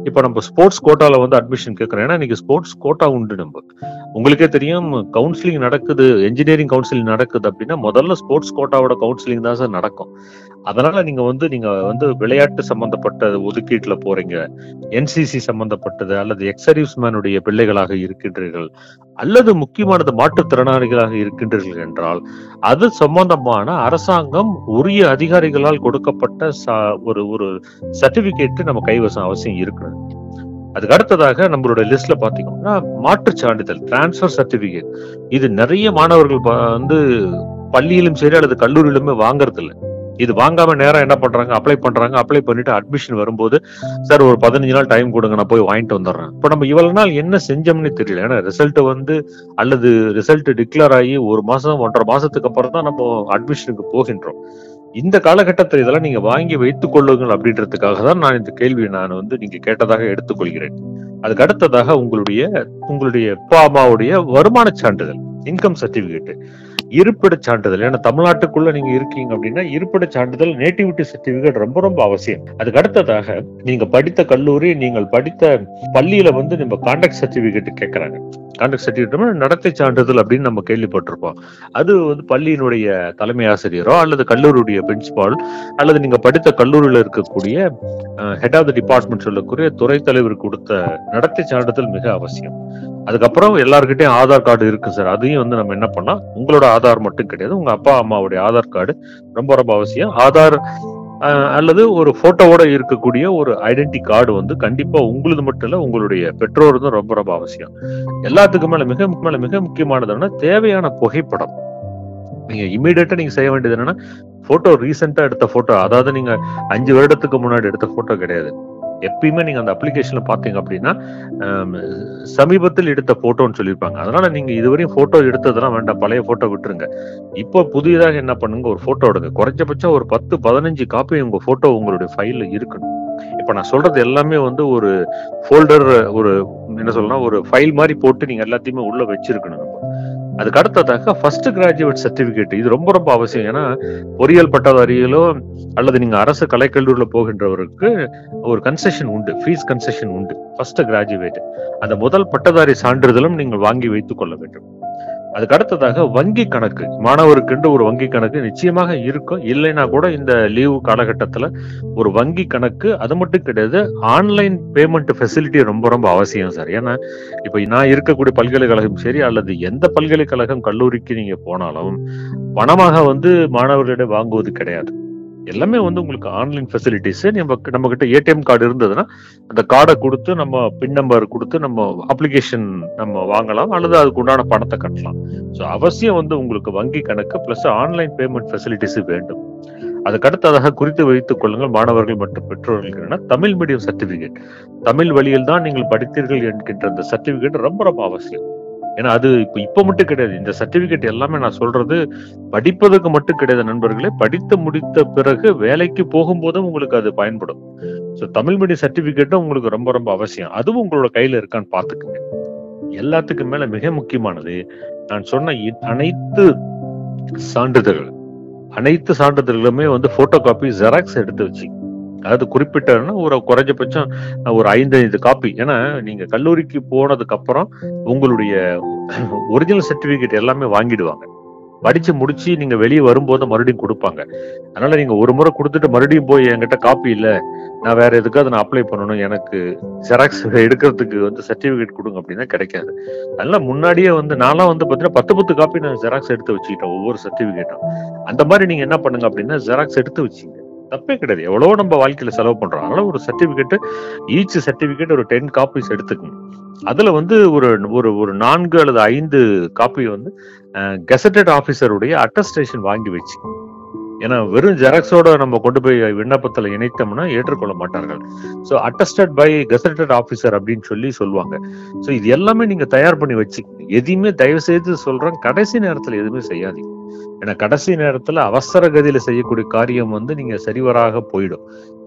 இப்ப நம்ம ஸ்போர்ட்ஸ் கோட்டால வந்து அட்மிஷன் கேட்கறோம் ஏன்னா இன்னைக்கு ஸ்போர்ட்ஸ் கோட்டா உண்டு நம்ம உங்களுக்கே தெரியும் கவுன்சிலிங் நடக்குது என்ஜினியரிங் கவுன்சிலிங் நடக்குது அப்படின்னா முதல்ல ஸ்போர்ட்ஸ் கோட்டாவோட கவுன்சிலிங் தான் சார் நடக்கும் அதனால நீங்க வந்து நீங்க வந்து விளையாட்டு சம்பந்தப்பட்ட ஒதுக்கீட்டுல போறீங்க என்சிசி சம்பந்தப்பட்டது அல்லது எக்ஸர்வீஸ் மேனுடைய பிள்ளைகளாக இருக்கின்றீர்கள் அல்லது முக்கியமானது மாற்றுத்திறனாளிகளாக இருக்கின்றீர்கள் என்றால் அது சம்பந்தமான அரசாங்கம் உரிய அதிகாரிகளால் கொடுக்கப்பட்ட ச- ஒரு ஒரு சர்டிபிகேட் நம்ம கைவசம் அவசியம் இருக்கணும் அதுக்கு அடுத்ததாக நம்மளோட லிஸ்ட்ல பாத்தீங்கன்னா மாற்றுச் சான்றிதழ் டிரான்ஸ்ஃபர் சர்டிபிகேட் இது நிறைய மாணவர்கள் ப- வந்து பள்ளியிலும் சரி அல்லது கல்லூரியிலுமே வாங்குறது இல்ல இது வாங்காம நேரம் என்ன பண்றாங்க அப்ளை பண்றாங்க அப்ளை பண்ணிட்டு அட்மிஷன் வரும்போது சார் ஒரு பதினஞ்சு நாள் டைம் கொடுங்க நான் போய் வாங்கிட்டு வந்துடுறேன் இப்போ நம்ம இவ்வளவு நாள் என்ன செஞ்சோம்னு தெரியல ஏன்னா ரிசல்ட் வந்து அல்லது ரிசல்ட் டிக்ளேர் ஆகி ஒரு மாசம் ஒன்றரை மாசத்துக்கு அப்புறம் தான் நம்ம அட்மிஷனுக்கு போகின்றோம் இந்த காலகட்டத்தில் இதெல்லாம் நீங்க வாங்கி வைத்துக் கொள்ளுங்கள் அப்படின்றதுக்காக தான் நான் இந்த கேள்வியை நான் வந்து நீங்க கேட்டதாக எடுத்துக்கொள்கிறேன் அதுக்கு அடுத்ததாக உங்களுடைய உங்களுடைய அப்பா அம்மாவுடைய வருமான சான்றிதழ் இன்கம் சர்டிபிகேட் இருப்பிடச் சான்றிதழ் ஏன்னா தமிழ்நாட்டுக்குள்ள நீங்க இருக்கீங்க அப்படின்னா இருப்பிடச் சான்றிதழ் நேட்டிவிட்டி சர்டிபிகேட் ரொம்ப ரொம்ப அவசியம் அதுக்கு அடுத்ததாக நீங்க படித்த கல்லூரி நீங்கள் படித்த பள்ளியில வந்து நம்ம கான்டாக்ட் சர்டிபிகேட் கேட்கறாங்க கான்டாக்ட் சர்டிபிகேட் நடத்தை சான்றிதழ் அப்படின்னு நம்ம கேள்விப்பட்டிருப்போம் அது வந்து பள்ளியினுடைய தலைமை ஆசிரியரோ அல்லது கல்லூரியுடைய பிரின்சிபால் அல்லது நீங்க படித்த கல்லூரியில இருக்கக்கூடிய ஹெட் ஆஃப் த டிபார்ட்மெண்ட் சொல்லக்கூடிய துறை தலைவர் கொடுத்த நடத்தை சான்றிதழ் மிக அவசியம் அதுக்கப்புறம் எல்லார்கிட்டயும் ஆதார் கார்டு இருக்கு சார் அதையும் வந்து நம்ம என்ன பண்ணா உங்களோட ஆதார் மட்டும் கிடையாது உங்க அப்பா அம்மாவுடைய ஆதார் கார்டு ரொம்ப ரொம்ப அவசியம் ஆதார் அஹ், அல்லது ஒரு போட்டோவோட இருக்கக்கூடிய ஒரு ஐடென்டி கார்டு வந்து கண்டிப்பா உங்களுது மட்டும் இல்ல உங்களுடைய பெற்றோருதும் ரொம்ப ரொம்ப அவசியம் எல்லாத்துக்கும் மேல மிக மேல மிக முக்கியமானதுன்னா தேவையான புகைப்படம் நீங்க இமீடியட்டா நீங்க செய்ய வேண்டியது என்னன்னா போட்டோ ரீசெண்டா எடுத்த போட்டோ அதாவது நீங்க அஞ்சு வருடத்துக்கு முன்னாடி எடுத்த போட்டோ கிடையாது எப்பயுமே நீங்க அந்த அப்ளிகேஷன்ல பாத்தீங்க அப்படின்னா ஆம், சமீபத்தில் எடுத்த போட்டோன்னு சொல்லியிருப்பாங்க அதனால நீங்க இதுவரையும் போட்டோ எடுத்ததெல்லாம் வேண்டாம் பழைய போட்டோ விட்டுருங்க இப்போ புதியதாக என்ன பண்ணுங்க ஒரு போட்டோ எடுங்க குறைஞ்சபட்சம் ஒரு பத்து பதினஞ்சு காப்பி உங்க போட்டோ உங்களுடைய ஃபைல்ல இருக்கணும் இப்ப நான் சொல்றது எல்லாமே வந்து ஒரு ஃபோல்டர் ஒரு என்ன சொல்லலாம் ஒரு ஃபைல் மாதிரி போட்டு நீங்க எல்லாத்தையுமே உள்ள வச்சிருக்கணும் நம்ம அதுக்கு அடுத்ததாக ஃபர்ஸ்ட் கிராஜுவேட் சர்டிபிகேட் இது ரொம்ப ரொம்ப அவசியம் ஏன்னா பொறியியல் பட்டதாரிகளோ அல்லது நீங்க அரசு கலைக்கல்லூரியில் போகின்றவருக்கு ஒரு கன்செஷன் உண்டு ஃபீஸ் கன்செஷன் உண்டு ஃபர்ஸ்ட் கிராஜுவேட் அந்த முதல் பட்டதாரி சான்றிதழும் நீங்கள் வாங்கி வைத்துக் கொள்ள வேண்டும் அதுக்கு அடுத்ததாக வங்கி கணக்கு மாணவருக்கென்று ஒரு வங்கி கணக்கு நிச்சயமாக இருக்கும் இல்லைன்னா கூட இந்த லீவு காலகட்டத்துல ஒரு வங்கி கணக்கு அது மட்டும் கிடையாது ஆன்லைன் பேமெண்ட் ஃபெசிலிட்டி ரொம்ப ரொம்ப அவசியம் சார் ஏன்னா இப்ப நான் இருக்கக்கூடிய பல்கலைக்கழகம் சரி அல்லது எந்த பல்கலைக்கழகம் கல்லூரிக்கு நீங்க போனாலும் பணமாக வந்து மாணவர்களிடம் வாங்குவது கிடையாது எல்லாமே வந்து உங்களுக்கு ஆன்லைன் ஃபெசிலிட்டிஸ் நம்ம நம்ம கிட்ட ஏடிஎம் கார்டு இருந்ததுன்னா அந்த கார்டை கொடுத்து நம்ம பின் நம்பர் கொடுத்து நம்ம அப்ளிகேஷன் நம்ம வாங்கலாம் அல்லது அதுக்கு உண்டான பணத்தை கட்டலாம் ஸோ அவசியம் வந்து உங்களுக்கு வங்கி கணக்கு பிளஸ் ஆன்லைன் பேமெண்ட் ஃபெசிலிட்டிஸ் வேண்டும் அதுக்கு அடுத்ததாக குறித்து வைத்துக் கொள்ளுங்கள் மாணவர்கள் மற்றும் பெற்றோர்களுக்கு என்ன தமிழ் மீடியம் சர்டிபிகேட் தமிழ் வழியில் தான் நீங்கள் படித்தீர்கள் என்கின்ற அந்த சர்டிபிகேட் ரொம்ப ரொம்ப அவசியம் ஏன்னா அது இப்ப இப்ப மட்டும் கிடையாது இந்த சர்டிபிகேட் எல்லாமே நான் சொல்றது படிப்பதற்கு மட்டும் கிடையாது நண்பர்களே படித்து முடித்த பிறகு வேலைக்கு போகும்போதும் உங்களுக்கு அது பயன்படும் ஸோ தமிழ் மீடியம் சர்டிபிகேட்டும் உங்களுக்கு ரொம்ப ரொம்ப அவசியம் அதுவும் உங்களோட கையில இருக்கான்னு பாத்துக்கோங்க எல்லாத்துக்கும் மேல மிக முக்கியமானது நான் சொன்ன இ- அனைத்து சான்றிதழ்கள் அனைத்து சான்றிதழ்களுமே வந்து போட்டோ காப்பி ஜெராக்ஸ் எடுத்து வச்சு அதாவது குறிப்பிட்டன்னா ஒரு குறைஞ்சபட்சம் ஒரு ஐந்து ஐந்து காப்பி ஏன்னா நீங்க கல்லூரிக்கு போனதுக்கு அப்புறம் உங்களுடைய ஒரிஜினல் சர்டிபிகேட் எல்லாமே வாங்கிடுவாங்க படிச்சு முடிச்சு நீங்க வெளியே வரும்போது மறுபடியும் கொடுப்பாங்க அதனால நீங்க ஒரு முறை கொடுத்துட்டு மறுபடியும் போய் என்கிட்ட காப்பி இல்ல நான் வேற எதுக்காவது நான் அப்ளை பண்ணணும் எனக்கு ஜெராக்ஸ் எடுக்கிறதுக்கு வந்து சர்டிபிகேட் கொடுங்க அப்படின்னா கிடைக்காது அதனால முன்னாடியே வந்து நான்லாம் வந்து பாத்தீங்கன்னா பத்து பத்து காப்பி நான் ஜெராக்ஸ் எடுத்து வச்சுக்கிட்டேன் ஒவ்வொரு சர்டிபிகேட்டும் அந்த மாதிரி நீங்க என்ன பண்ணுங்க அப்படின்னா ஜெராக்ஸ் எடுத்து வச்சீங்க தப்பே கிடையாது எவ்வளவோ நம்ம வாழ்க்கையில செலவு பண்றோம் அதனால ஒரு சர்டிபிகேட் ஈச் சர்டிபிகேட் ஒரு டென் காப்பீஸ் எடுத்துக்கணும் அதுல வந்து ஒரு ஒரு ஒரு நான்கு அல்லது ஐந்து காப்பி வந்து கெசட்டட் ஆபீசருடைய அட்டஸ்டேஷன் வாங்கி வச்சு ஏன்னா வெறும் ஜெராக்ஸோட நம்ம கொண்டு போய் விண்ணப்பத்துல இணைத்தோம்னா ஏற்றுக்கொள்ள மாட்டார்கள் so attested by gazetted officer அப்படின்னு சொல்லி சொல்லுவாங்க ஸோ இது எல்லாமே நீங்க தயார் பண்ணி வச்சுக்கோங்க எதையுமே தயவு செய்து சொல்றேன் கடைசி நேரத்துல எதுவுமே செய்யாதீங்க ஏன்னா கடைசி நேரத்துல அவசர கதியில செய்யக்கூடிய காரியம் வந்து நீங்க சரிவராக போயிடும்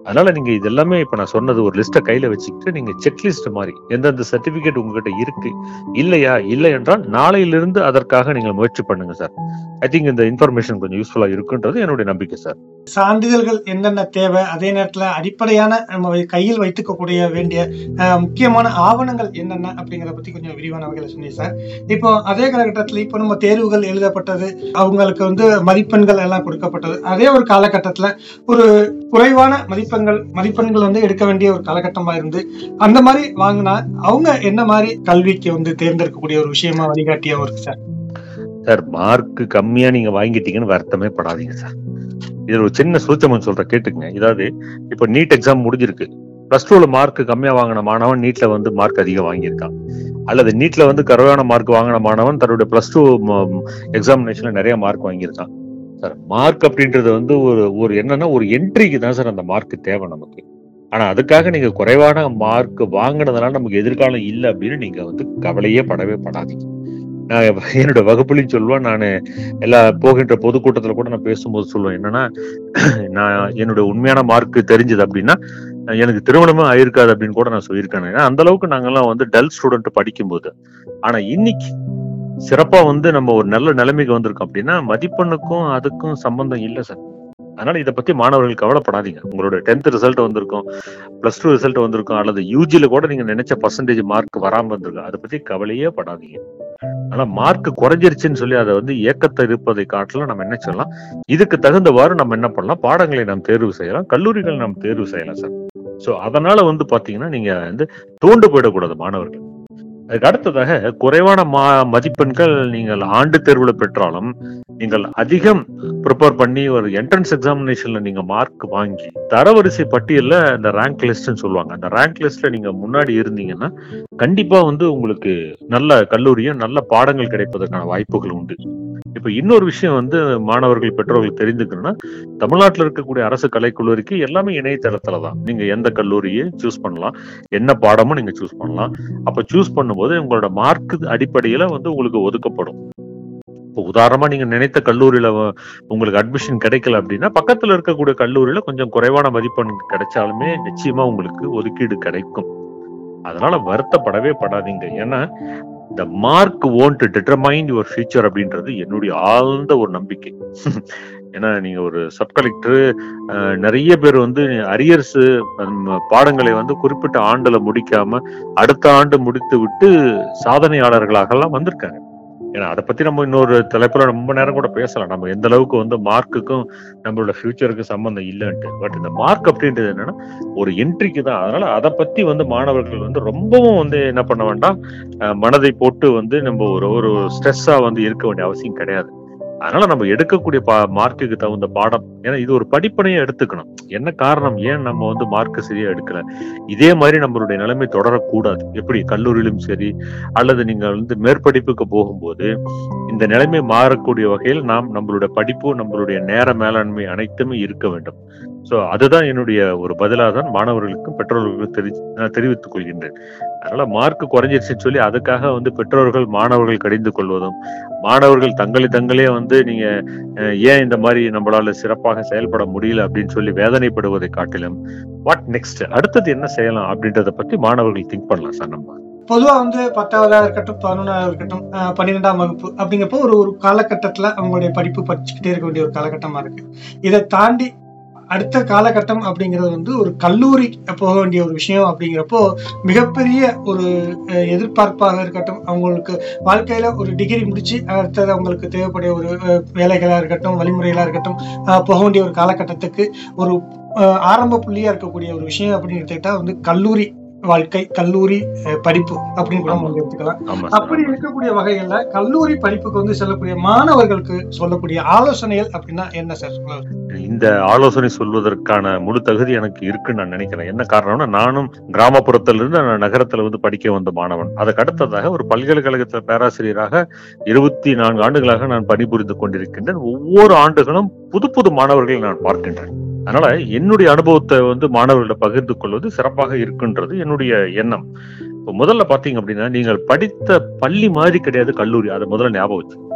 அதனால நீங்க இது எல்லாமே இப்ப நான் சொன்னது ஒரு லிஸ்ட்டை கையில வச்சுக்கிட்டு நீங்க செக்லிஸ்ட் மாதிரி எந்தெந்த சர்டிபிகேட் உங்ககிட்ட இருக்கு இல்லையா இல்லை என்றால் நாளையிலிருந்து அதற்காக நீங்கள் முயற்சி பண்ணுங்க சார் ஐ திங்க் இந்த இன்ஃபர்மேஷன் கொஞ்சம் யூஸ்ஃபுல்லா இருக்குன்றது என்னுடைய நம்பிக்கை சார் சான்றிதழ்கள் என்னென்ன தேவை அதே நேரத்துல அடிப்படையான நம்ம வை- கையில் வைத்துக்கக்கூடிய வேண்டிய அஹ், முக்கியமான ஆவணங்கள் என்னென்ன அப்படிங்கறத பத்தி கொஞ்சம் விரிவான வகையில சொன்னீங்க சார் இப்போ அதே காலகட்டத்தில் இப்போ நம்ம தேர்வுகள் எழுதப்பட்டது அவங்களுக்கு வந்து மதிப்பெண்கள் எல்லாம் கொடுக்கப்பட்டது அதே ஒரு காலகட்டத்துல ஒரு குறைவான மதிப்பெண்கள் மதிப்பெண்கள் வந்து எடுக்க வேண்டிய ஒரு காலகட்டமா இருந்து அந்த மாதிரி வாங்கினா அவங்க என்ன மாதிரி கல்விக்கு வந்து தேர்ந்தெடுக்கக்கூடிய ஒரு விஷயமா வழிகாட்டியா இருக்கு சார் சார் மார்க் கம்மியா நீங்க வாங்கிட்டீங்கன்னு வருத்தமே படாதீங்க சார் இது ஒரு சின்ன சூச்சமம் சொல்றேன் கேட்டுக்கங்க இதாவது இப்ப நீட் எக்ஸாம் முடிஞ்சிருக்கு பிளஸ் டூல மார்க் கம்மியா வாங்கின மாணவன் நீட்ல வந்து மார்க் அதிகம் வாங்கியிருக்கான் அல்லது நீட்ல வந்து கருவான மார்க் வாங்கின மாணவன் தன்னுடைய பிளஸ் டூ எக்ஸாமினேஷன்ல நிறைய மார்க் வாங்கியிருக்கான் சார் மார்க் அப்படின்றது வந்து ஒரு ஒரு என்னன்னா ஒரு என்ட்ரிக்கு தான் சார் அந்த மார்க் தேவை நமக்கு ஆனா அதுக்காக நீங்க குறைவான மார்க் வாங்கினதுனால நமக்கு எதிர்காலம் இல்லை அப்படின்னு நீங்க வந்து கவலையே படவே படாதீங்க நான் என்னோட வகுப்புலையும் சொல்லுவேன் நான் எல்லா போகின்ற பொதுக்கூட்டத்துல கூட நான் பேசும்போது சொல்லுவேன் என்னன்னா நான் என்னோட உண்மையான மார்க் தெரிஞ்சது அப்படின்னா எனக்கு திருமணமே ஆயிருக்காது அப்படின்னு கூட நான் சொல்லியிருக்கேன் ஏன்னா அந்த அளவுக்கு நாங்கெல்லாம் வந்து டல் ஸ்டூடெண்ட் படிக்கும்போது ஆனா இன்னைக்கு சிறப்பா வந்து நம்ம ஒரு நல்ல நிலைமைக்கு வந்திருக்கோம் அப்படின்னா மதிப்பெண்ணுக்கும் அதுக்கும் சம்பந்தம் இல்லை சார் அதனால இதை பத்தி மாணவர்கள் கவலைப்படாதீங்க உங்களோட டென்த் ரிசல்ட் வந்திருக்கும் பிளஸ் டூ ரிசல்ட் வந்திருக்கும் அல்லது யூஜில கூட நீங்க நினைச்ச பர்சன்டேஜ் மார்க் வராம வந்திருக்கும் அதை பத்தி கவலையே படாதீங்க ஆனா மார்க் குறைஞ்சிருச்சுன்னு சொல்லி அதை வந்து ஏக்கத்தை இருப்பதை காட்டிலும் நம்ம என்ன சொல்லலாம் இதுக்கு தகுந்தவாறு நம்ம என்ன பண்ணலாம் பாடங்களை நாம் தேர்வு செய்யலாம் கல்லூரிகள் நாம் தேர்வு செய்யலாம் சார் சோ அதனால வந்து பாத்தீங்கன்னா நீங்க வந்து தூண்டு போயிடக்கூடாது மாணவர்கள் அதுக்கு அடுத்ததாக குறைவான மா மதிப்பெண்கள் நீங்கள் ஆண்டு தேர்வுல பெற்றாலும் நீங்கள் அதிகம் ப்ரிப்பேர் பண்ணி ஒரு என்ட்ரன்ஸ் எக்ஸாமினேஷன்ல நீங்க மார்க் வாங்கி தரவரிசை பட்டியல்ல இந்த ரேங்க் லிஸ்ட்னு சொல்லுவாங்க அந்த ரேங்க் லிஸ்ட்ல நீங்க முன்னாடி இருந்தீங்கன்னா கண்டிப்பா வந்து உங்களுக்கு நல்ல கல்லூரியும் நல்ல பாடங்கள் கிடைப்பதற்கான வாய்ப்புகள் உண்டு இப்ப இன்னொரு விஷயம் வந்து மாணவர்கள் பெற்றோர்கள் தெரிந்துக்கணும்னா தமிழ்நாட்டில் இருக்கக்கூடிய அரசு கலைக்கல்லூரிக்கு எல்லாமே இணையதளத்துல தான் நீங்க எந்த கல்லூரியை சூஸ் பண்ணலாம் என்ன பாடமும் நீங்க சூஸ் பண்ணலாம் அப்ப சூஸ் பண்ணும்போது உங்களோட மார்க் அடிப்படையில வந்து உங்களுக்கு ஒதுக்கப்படும் இப்போ உதாரணமா நீங்க நினைத்த கல்லூரியில வ- உங்களுக்கு அட்மிஷன் கிடைக்கல அப்படின்னா பக்கத்துல இருக்கக்கூடிய கல்லூரியில கொஞ்சம் குறைவான மதிப்பெண் கிடைச்சாலுமே நிச்சயமா உங்களுக்கு ஒதுக்கீடு கிடைக்கும் அதனால வருத்தப்படவே படாதீங்க ஏன்னா இந்த mark won't determine your future அப்படின்றது என்னுடைய ஆழ்ந்த ஒரு நம்பிக்கை ஏன்னா நீங்க ஒரு சப் கலெக்டர் நிறைய பேர் வந்து அரியர்ஸ் பாடங்களை வந்து குறிப்பிட்ட ஆண்டுல முடிக்காம அடுத்த ஆண்டு முடித்து விட்டு சாதனையாளர்களாகலாம் வந்திருக்காங்க ஏன்னா அதை பத்தி நம்ம இன்னொரு தலைப்புல ரொம்ப நேரம் கூட பேசலாம் நம்ம எந்த அளவுக்கு வந்து மார்க்குக்கும் நம்மளோட ஃபியூச்சருக்கு சம்பந்தம் இல்லைன்ட்டு பட் இந்த மார்க் அப்படின்றது என்னன்னா ஒரு என்ட்ரிக்கு தான் அதனால அதை பத்தி வந்து மாணவர்கள் வந்து ரொம்பவும் வந்து என்ன பண்ண வேண்டாம் அஹ் மனதை போட்டு வந்து நம்ம ஒரு ஒரு ஸ்ட்ரெஸ்ஸா வந்து இருக்க வேண்டிய அவசியம் கிடையாது அதனால நம்ம எடுக்கக்கூடிய பா மார்க்குக்கு தகுந்த பாடம் ஏன்னா இது ஒரு படிப்பனையே எடுத்துக்கணும் என்ன காரணம் ஏன் நம்ம வந்து மார்க் சரியா எடுக்கல இதே மாதிரி நம்மளுடைய நிலைமை தொடரக்கூடாது எப்படி கல்லூரியிலும் சரி அல்லது நீங்க வந்து மேற்படிப்புக்கு போகும்போது இந்த நிலைமை மாறக்கூடிய வகையில் நாம் நம்மளுடைய படிப்பு நம்மளுடைய நேர மேலாண்மை அனைத்துமே இருக்க வேண்டும் சோ அதுதான் என்னுடைய ஒரு பதிலாக தான் மாணவர்களுக்கும் பெற்றோர்களுக்கும் தெரி நான் தெரிவித்துக் கொள்கின்றேன் அதனால மார்க் குறைஞ்சிருச்சுன்னு சொல்லி அதுக்காக வந்து பெற்றோர்கள் மாணவர்கள் கடிந்து கொள்வதும் மாணவர்கள் தங்களை தங்களே வந்து நீங்க அஹ், ஏன் இந்த மாதிரி நம்மளால சிறப்பாக செயல்பட முடியல அப்படின்னு சொல்லி வேதனைப்படுவதை காட்டிலும் வாட் நெக்ஸ்ட் அடுத்தது என்ன செய்யலாம் அப்படின்றத பத்தி மாணவர்கள் திங்க் பண்ணலாம் சார் நம்ம பொதுவா வந்து பத்தாவதா இருக்கட்டும் பதினொன்றாவது இருக்கட்டும் அஹ் பன்னிரெண்டாம் வகுப்பு அப்படிங்கப்போ ஒரு ஒரு காலகட்டத்துல அவங்களுடைய படிப்பு படிச்சுக்கிட்டே இருக்க வேண்டிய ஒரு காலகட்டமா இருக்கு இதை தாண்டி அடுத்த காலகட்டம் அப்படிங்கிறது வந்து ஒரு கல்லூரி போக வேண்டிய ஒரு விஷயம் அப்படிங்கிறப்போ மிகப்பெரிய ஒரு அஹ், எதிர்பார்ப்பாக இருக்கட்டும் அவங்களுக்கு வாழ்க்கையில ஒரு டிகிரி முடிச்சு அடுத்தது அவங்களுக்கு தேவைப்படைய ஒரு அஹ், வேலைகளா இருக்கட்டும் வழிமுறைகளா இருக்கட்டும் அஹ், போக வேண்டிய ஒரு காலகட்டத்துக்கு ஒரு அஹ், ஆரம்ப புள்ளியா இருக்கக்கூடிய ஒரு விஷயம் அப்படின்னு எடுத்துக்கிட்டா வந்து கல்லூரி வாழ்க்கை கல்லூரி அஹ், படிப்பு அப்படின்னு கூட நம்ம வந்து எடுத்துக்கலாம் ஆமா அப்படி சார் இருக்கக்கூடிய வகைகள்ல கல்லூரி படிப்புக்கு வந்து செல்லக்கூடிய மாணவர்களுக்கு சொல்லக்கூடிய ஆலோசனைகள் அப்படின்னா என்ன சார் சொல்ல இந்த ஆலோசனை சொல்வதற்கான முழு தகுதி எனக்கு இருக்குன்னு நான் நினைக்கிறேன் என்ன காரணம்னா நானும் கிராமப்புறத்துல இருந்து நான் நகரத்துல வந்து படிக்க வந்த மாணவன் அதுக்கு அடுத்ததாக ஒரு பல்கலைக்கழகத்துல பேராசிரியராக இருபத்தி நான்கு ஆண்டுகளாக நான் பணிபுரிந்து கொண்டிருக்கின்றேன் ஒவ்வொரு ஆண்டுகளும் புது புது மாணவர்களை நான் பார்க்கின்றேன் அதனால என்னுடைய அனுபவத்தை வந்து மாணவர்களிடம் பகிர்ந்து கொள்வது சிறப்பாக இருக்குன்றது என்னுடைய எண்ணம் இப்போ முதல்ல பாத்தீங்க அப்படின்னா நீங்கள் படித்த பள்ளி மாதிரி கிடையாது கல்லூரி அதை முதல்ல ஞாபகம் வச்சு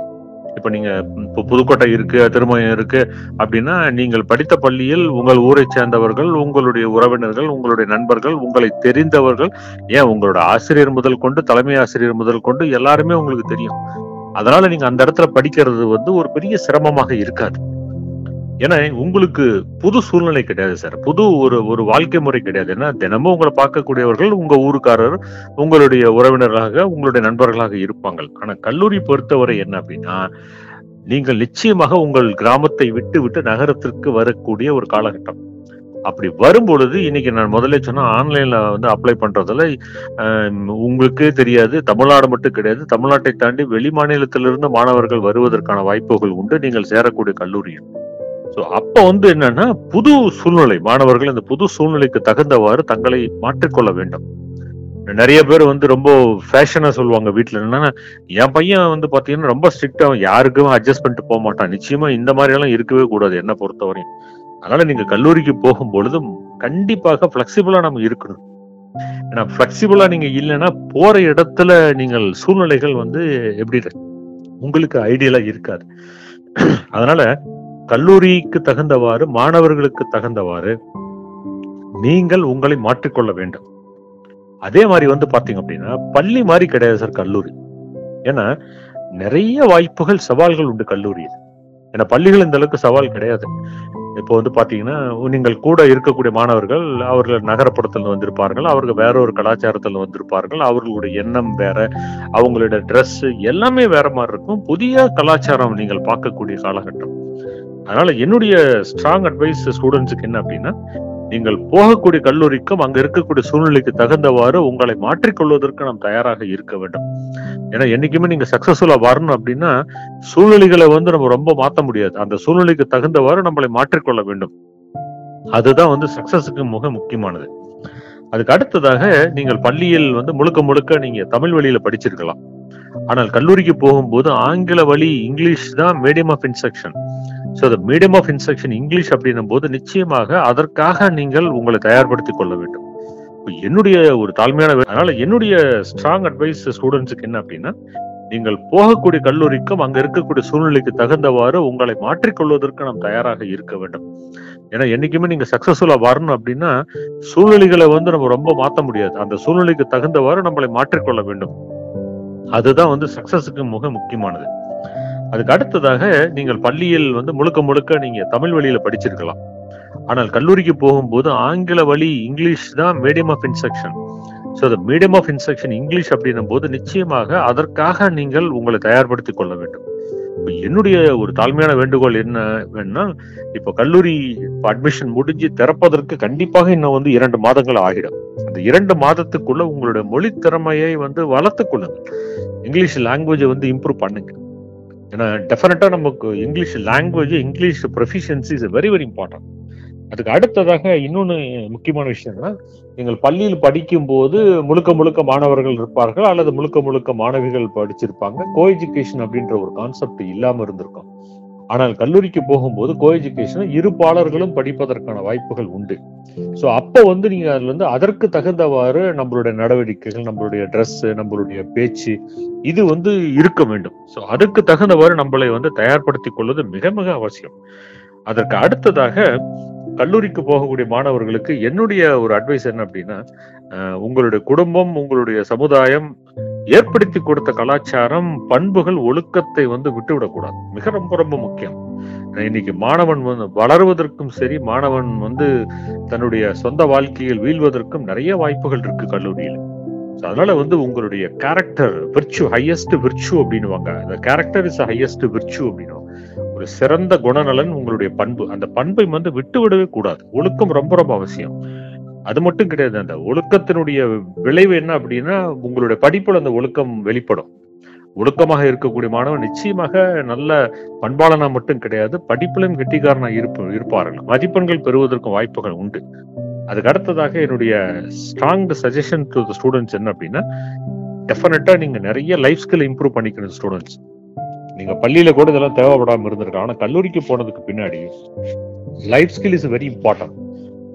இப்ப நீங்க இப்போ புதுக்கோட்டை இருக்கு திருமயம் இருக்கு அப்படின்னா நீங்கள் படித்த பள்ளியில் உங்கள் ஊரை சேர்ந்தவர்கள் உங்களுடைய உறவினர்கள் உங்களுடைய நண்பர்கள் உங்களை தெரிந்தவர்கள் ஏன் உங்களோட ஆசிரியர் முதல் கொண்டு தலைமை ஆசிரியர் முதல் கொண்டு எல்லாருமே உங்களுக்கு தெரியும் அதனால நீங்க அந்த இடத்துல படிக்கிறது வந்து ஒரு பெரிய சிரமமாக இருக்காது ஏன்னா உங்களுக்கு புது சூழ்நிலை கிடையாது சார் புது ஒரு ஒரு வாழ்க்கை முறை கிடையாது ஏன்னா தினமும் உங்களை பார்க்கக்கூடியவர்கள் உங்க ஊருக்காரர் உங்களுடைய உறவினர்களாக உங்களுடைய நண்பர்களாக இருப்பாங்க ஆனா கல்லூரி பொறுத்தவரை என்ன அப்படின்னா நீங்கள் நிச்சயமாக உங்கள் கிராமத்தை விட்டு விட்டு நகரத்திற்கு வரக்கூடிய ஒரு காலகட்டம் அப்படி வரும் பொழுது இன்னைக்கு நான் முதல்ல சொன்ன ஆன்லைன்ல வந்து அப்ளை பண்றதுல ஆஹ், உங்களுக்கே தெரியாது தமிழ்நாடு மட்டும் கிடையாது தமிழ்நாட்டை தாண்டி வெளி மாநிலத்திலிருந்து மாணவர்கள் வருவதற்கான வாய்ப்புகள் உண்டு நீங்கள் சேரக்கூடிய கல்லூரியில் ஸோ அப்போ வந்து என்னன்னா புது சூழ்நிலை மாணவர்கள் இந்த புது சூழ்நிலைக்கு தகுந்தவாறு தங்களை மாற்றிக்கொள்ள வேண்டும் நிறைய பேர் வந்து ரொம்ப ஃபேஷனா சொல்லுவாங்க வீட்ல என்னன்னா என் பையன் வந்து பாத்தீங்கன்னா ரொம்ப ஸ்ட்ரிக்டா யாருக்கும் அட்ஜஸ்ட் பண்ணிட்டு போக மாட்டான் நிச்சயமா இந்த மாதிரி எல்லாம் இருக்கவே கூடாது என்ன பொறுத்தவரையும் அதனால நீங்க கல்லூரிக்கு போகும் பொழுது கண்டிப்பாக பிளெக்சிபிளா நம்ம இருக்கணும் ஏன்னா பிளெக்சிபிளா நீங்க இல்லைன்னா போற இடத்துல நீங்கள் சூழ்நிலைகள் வந்து எப்படி இருக்கு? உங்களுக்கு ஐடியலா இருக்காது அதனால கல்லூரிக்கு தகுந்தவாறு மாணவர்களுக்கு தகுந்தவாறு நீங்கள் உங்களை மாற்றிக்கொள்ள வேண்டும் அதே மாதிரி வந்து பாத்தீங்க அப்படின்னா பள்ளி மாதிரி கிடையாது சார் கல்லூரி ஏன்னா நிறைய வாய்ப்புகள் சவால்கள் உண்டு கல்லூரியில் ஏன்னா பள்ளிகள் இந்த அளவுக்கு சவால் கிடையாது இப்போ வந்து பாத்தீங்கன்னா நீங்கள் கூட இருக்கக்கூடிய மாணவர்கள் அவர்கள் நகரப்புறத்துல வந்திருப்பார்கள் அவர்கள் வேற ஒரு கலாச்சாரத்துல வந்திருப்பார்கள் அவர்களுடைய எண்ணம் வேற அவங்களோட Dress எல்லாமே வேற மாதிரி இருக்கும் புதிய கலாச்சாரம் நீங்கள் பார்க்கக்கூடிய காலகட்டம் அதனால என்னுடைய ஸ்ட்ராங் அட்வைஸ் ஸ்டூடெண்ட்ஸுக்கு என்ன அப்படின்னா நீங்கள் போகக்கூடிய கல்லூரிக்கும் அங்க இருக்கக்கூடிய சூழ்நிலைக்கு தகுந்தவாறு உங்களை மாற்றிக்கொள்வதற்கு நாம் தயாராக இருக்க வேண்டும் ஏன்னா என்னைக்குமே நீங்க சக்சஸ்ஃபுல்லா வரணும் அப்படின்னா சூழ்நிலைகளை வந்து நம்ம ரொம்ப மாத்த முடியாது அந்த சூழ்நிலைக்கு தகுந்தவாறு நம்மளை மாற்றிக்கொள்ள வேண்டும் அதுதான் வந்து சக்சஸுக்கு மிக முக்கியமானது அதுக்கு அடுத்ததாக நீங்கள் பள்ளியில் வந்து முழுக்க முழுக்க நீங்க தமிழ் வழியில படிச்சிருக்கலாம் ஆனால் கல்லூரிக்கு போகும்போது ஆங்கில வழி இங்கிலீஷ் தான் medium of instruction so the medium of instruction English அப்படின்னும் போது நிச்சயமாக அதற்காக நீங்கள் உங்களை தயார்படுத்திக் கொள்ள வேண்டும் இப்ப என்னுடைய ஒரு தாழ்மையான வே- அதனால என்னுடைய ஸ்ட்ராங் அட்வைஸ் ஸ்டூடெண்ட்ஸுக்கு என்ன அப்படின்னா நீங்கள் போகக்கூடிய கல்லூரிக்கும் அங்க இருக்கக்கூடிய சூழ்நிலைக்கு தகுந்தவாறு உங்களை மாற்றிக்கொள்வதற்கு நாம் தயாராக இருக்க வேண்டும் ஏன்னா என்னைக்குமே நீங்க சக்சஸ்ஃபுல்லா வரணும் அப்படின்னா சூழ்நிலைகளை வந்து நம்ம ரொம்ப மாத்த முடியாது அந்த சூழ்நிலைக்கு தகுந்தவாறு நம்மளை மாற்றிக்கொள்ள வேண்டும் அதுதான் வந்து சக்சஸுக்கு மிக முக்கியமானது அதுக்கு அடுத்ததாக நீங்கள் பள்ளியில் வந்து முழுக்க முழுக்க நீங்க தமிழ் வழியில படிச்சிருக்கலாம் ஆனால் கல்லூரிக்கு போகும்போது ஆங்கில வழி இங்கிலீஷ் தான் medium of instruction so the medium of instruction English அப்படின்னும் போது நிச்சயமாக அதற்காக நீங்கள் உங்களை தயார்படுத்திக் கொள்ள வேண்டும் இப்ப என்னுடைய ஒரு தாழ்மையான வேண்டுகோள் என்ன வேணும்னா இப்போ கல்லூரி அட்மிஷன் முடிஞ்சு திறப்பதற்கு கண்டிப்பாக இன்னும் வந்து இரண்டு மாதங்கள் ஆகிடும் அந்த இரண்டு மாதத்துக்குள்ள உங்களுடைய மொழி திறமையை வந்து வளர்த்துக் கொள்ளுங்க இங்கிலீஷ் லாங்குவேஜை வந்து இம்ப்ரூவ் பண்ணுங்க ஏன்னா டெஃபினட்டா நமக்கு English language English proficiency is very very important அதுக்கு அடுத்ததாக இன்னொன்னு முக்கியமான விஷயம்னா நீங்கள் பள்ளியில் படிக்கும் போது முழுக்க முழுக்க மாணவர்கள் இருப்பார்கள் அல்லது முழுக்க முழுக்க மாணவிகள் படிச்சிருப்பாங்க கோ எஜுகேஷன் அப்படின்ற ஒரு கான்செப்ட் இல்லாம இருந்திருக்கும் ஆனால் கல்லூரிக்கு போகும்போது கோ எஜுகேஷன் இரு பாலர்களும் படிப்பதற்கான வாய்ப்புகள் உண்டு ஸோ அப்போ வந்து நீங்க அதுல இருந்து அதற்கு தகுந்தவாறு நம்மளுடைய நடவடிக்கைகள் நம்மளுடைய Dress நம்மளுடைய பேச்சு இது வந்து இருக்க வேண்டும் ஸோ அதுக்கு தகுந்தவாறு நம்மளை வந்து தயார்படுத்திக் கொள்வது மிக மிக அவசியம் அதற்கு அடுத்ததாக கல்லூரிக்கு போகக்கூடிய மாணவர்களுக்கு என்னுடைய ஒரு அட்வைஸ் என்ன அப்படின்னா அஹ், உங்களுடைய குடும்பம் உங்களுடைய சமுதாயம் ஏற்படுத்தி கொடுத்த கலாச்சாரம் பண்புகள் ஒழுக்கத்தை வந்து விட்டுவிடக்கூடாது மிக ரொம்ப ரொம்ப முக்கியம் இன்னைக்கு மாணவன் வந்து வளருவதற்கும் சரி மாணவன் வந்து தன்னுடைய சொந்த வாழ்க்கையில் வீழ்வதற்கும் நிறைய வாய்ப்புகள் இருக்கு கல்லூரியில் So, அதனால வந்து உங்களுடைய கேரக்டர் விர்ச்சு ஹையஸ்ட் விர்ச்சு அப்படின்னுவாங்க அந்த கேரக்டர் இஸ் ஹையஸ்ட் விர்ச்சு அப்படின்னு ஒரு சிறந்த குணநலன் உங்களுடைய பண்பு அந்த பண்பை வந்து விட்டு விடவே கூடாது ஒழுக்கம் ரொம்ப ரொம்ப அவசியம் அது மட்டும் கிடையாது அந்த ஒழுக்கத்தினுடைய விளைவு என்ன அப்படின்னா உங்களுடைய படிப்புல அந்த ஒழுக்கம் வெளிப்படும் ஒழுக்கமாக இருக்கக்கூடிய மாணவன் நிச்சயமாக நல்ல பண்பாளனா மட்டும் கிடையாது படிப்பிலும் கெட்டிக்காரனா இருப்ப இருப்பார்கள் மதிப்பெண்கள் பெறுவதற்கும் வாய்ப்புகள் உண்டு அதுக்கு அடுத்ததாக என்னுடைய strong suggestion to the students என்ன அப்படின்னா டெஃபினட்டா நீங்க நிறைய லைஃப் ஸ்கில் இம்ப்ரூவ் பண்ணிக்கணும் ஸ்டூடெண்ட்ஸ் நீங்க பள்ளியில கூட இதெல்லாம் தேவைப்படாம இருந்திருக்கலாம் ஆனா கல்லூரிக்கு போனதுக்கு பின்னாடி life skill is very important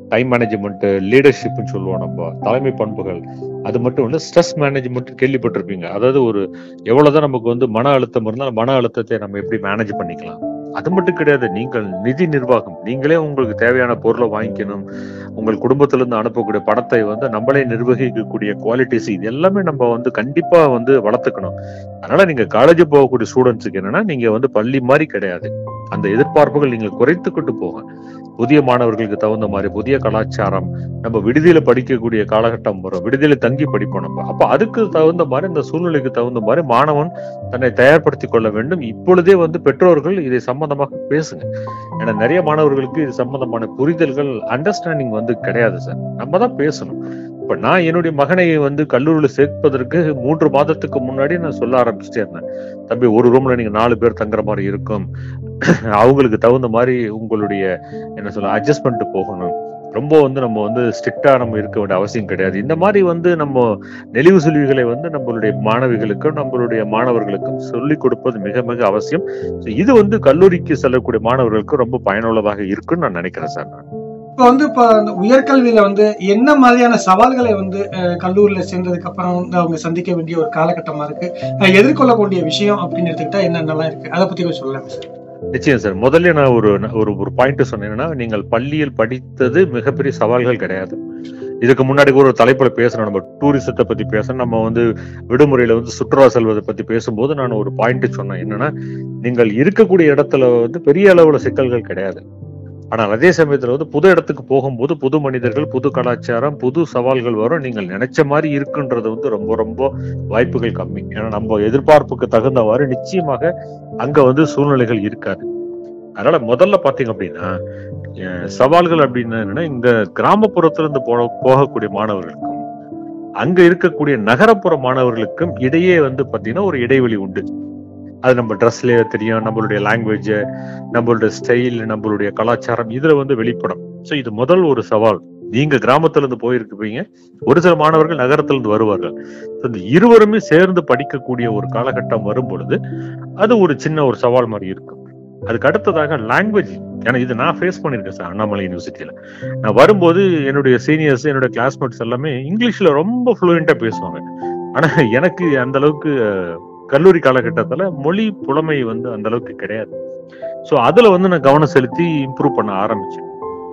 time management லீடர்ஷிப்னு சொல்லுவோம் நம்ம தலைமை பண்புகள் அது மட்டும் இல்ல ஸ்ட்ரெஸ் மேனேஜ்மெண்ட் கேள்விப்பட்டிருப்பீங்க அதாவது ஒரு எவ்வளவுதான் நமக்கு வந்து மன அழுத்தம் இருந்தாலும் மன அழுத்தத்தை நம்ம எப்படி மேனேஜ் பண்ணிக்கலாம் அது மட்டும் கிடையாது நீங்கள் நிதி நிர்வாகம் நீங்களே உங்களுக்கு தேவையான பொருளை வாங்கிக்கணும் உங்கள் குடும்பத்துல இருந்து அனுப்பக்கூடிய படத்தை வந்து நம்மளே நிர்வகிக்கக்கூடிய குவாலிட்டிஸ் இது எல்லாமே நம்ம வந்து கண்டிப்பா வந்து வளர்த்துக்கணும் அதனால நீங்க காலேஜ் போகக்கூடிய ஸ்டூடெண்ட்ஸுக்கு என்னன்னா நீங்க வந்து பள்ளி மாதிரி கிடையாது அந்த எதிர்பார்ப்புகள் நீங்க குறைத்துக்கிட்டு போக புதிய மாணவர்களுக்கு தகுந்த மாதிரி புதிய கலாச்சாரம் நம்ம விடுதியில படிக்கக்கூடிய காலகட்டம் வரும் விடுதியில தங்கி படிப்போம் நம்ம அப்ப அதுக்கு தகுந்த மாதிரி இந்த சூழ்நிலைக்கு தகுந்த மாதிரி மாணவன் தன்னை தயார்படுத்திக் கொள்ள வேண்டும் இப்பொழுதே வந்து பெற்றோர்கள் இதை சம்பந்தமாக பேசுங்க ஏன்னா நிறைய மாணவர்களுக்கு இது சம்பந்தமான புரிதல்கள் அண்டர்ஸ்டாண்டிங் வந்து கிடையாது சார் நம்ம தான் பேசணும் இப்ப நான் என்னுடைய மகனை வந்து கல்லூரியில சேர்ப்பதற்கு மூன்று மாதத்துக்கு முன்னாடி நான் சொல்ல ஆரம்பிச்சுட்டே இருந்தேன் தம்பி ஒரு ரூம்ல நீங்க நாலு பேர் தங்குற மாதிரி இருக்கும் அவங்களுக்கு தகுந்த மாதிரி உங்களுடைய என்ன சொல்ல அட்ஜஸ்ட் போகணும் ரொம்ப வந்து நம்ம வந்து ஸ்ட்ரிக்டா நம்ம இருக்க வேண்டிய அவசியம் கிடையாது இந்த மாதிரி வந்து நம்ம நெளிவு சுழிவுகளை வந்து நம்மளுடைய மாணவிகளுக்கும் நம்மளுடைய மாணவர்களுக்கும் சொல்லிக் கொடுப்பது மிக மிக அவசியம் So இது வந்து கல்லூரிக்கு செல்லக்கூடிய மாணவர்களுக்கு ரொம்ப பயனுள்ளதாக இருக்குன்னு நான் நினைக்கிறேன் சார் நான் இப்போ வந்து இப்போ அந்த உயர்கல்வியில வந்து என்ன மாதிரியான சவால்களை வந்து அஹ், கல்லூரியில சேர்ந்ததுக்கு அப்புறம் வந்து அவங்க சந்திக்க வேண்டிய ஒரு காலகட்டமா இருக்கு அஹ், எதிர்கொள்ளக்கூடிய விஷயம் அப்படின்னு எடுத்துக்கிட்டா என்னென்னலாம் இருக்கு அதை பத்தி கொஞ்சம் சொல்லலாம் சார் நிச்சயம் சார் முதல்ல நான் ஒரு ஒரு ஒரு பாயிண்ட் சொன்னேன்னா நீங்கள் பள்ளியில் படித்தது மிகப்பெரிய சவால்கள் கிடையாது இதுக்கு முன்னாடி கூட ஒரு தலைப்புல பேசணும் நம்ம டூரிசத்தை பத்தி பேசணும் நம்ம வந்து விடுமுறையில வந்து சுற்றுலா செல்வதை பத்தி பேசும்போது நான் ஒரு பாயிண்ட் சொன்னேன் என்னன்னா நீங்கள் இருக்கக்கூடிய இடத்துல வந்து பெரிய அளவுல சிக்கல்கள் கிடையாது ஆனால் அதே சமயத்துல வந்து புது இடத்துக்கு போகும்போது புது மனிதர்கள் புது கலாச்சாரம் புது சவால்கள் வரும் நீங்கள் நினைச்ச மாதிரி இருக்குன்றது வந்து ரொம்ப ரொம்ப வாய்ப்புகள் கம்மி ஏன்னா நம்ம எதிர்பார்ப்புக்கு தகுந்தவாறு நிச்சயமாக அங்க வந்து சூழ்நிலைகள் இருக்காது அதனால முதல்ல பாத்தீங்க அப்படின்னா அஹ் சவால்கள் அப்படின்னு என்னன்னா இந்த கிராமப்புறத்துல இருந்து போன போகக்கூடிய மாணவர்களுக்கும் அங்க இருக்கக்கூடிய நகரப்புற மாணவர்களுக்கும் இடையே வந்து பாத்தீங்கன்னா ஒரு இடைவெளி உண்டு அது நம்ம ட்ரெஸ்லயே தெரியும் நம்மளுடைய லாங்குவேஜ் நம்மளுடைய ஸ்டைல் நம்மளுடைய கலாச்சாரம் இதுல வந்து வெளிப்படும் சோ இது முதல் ஒரு சவால் நீங்க கிராமத்துல இருந்து போயிருப்பீங்க ஒரு சில மாணவர்கள் நகரத்துல இருந்து வருவார்கள் So, இந்த இருவருமே சேர்ந்து படிக்கக்கூடிய ஒரு காலகட்டம் வரும் பொழுது அது ஒரு சின்ன ஒரு சவால் மாதிரி இருக்கும் அதுக்கு அடுத்ததாக லாங்குவேஜ் ஏன்னா இது நான் ஃபேஸ் பண்ணிருக்கேன் சார் அண்ணாமலை யூனிவர்சிட்டியில நான் வரும்போது என்னுடைய சீனியர்ஸ் என்னுடைய கிளாஸ்மேட்ஸ் எல்லாமே இங்கிலீஷ்ல ரொம்ப ஃப்ளூயண்டா பேசுவாங்க ஆனா எனக்கு அந்த அளவுக்கு அஹ், கல்லூரி காலகட்டத்துல மொழி புலமை வந்து அந்த அளவுக்கு கிடையாது ஸோ அதுல வந்து நான் கவனம் செலுத்தி இம்ப்ரூவ் பண்ண ஆரம்பிச்சேன்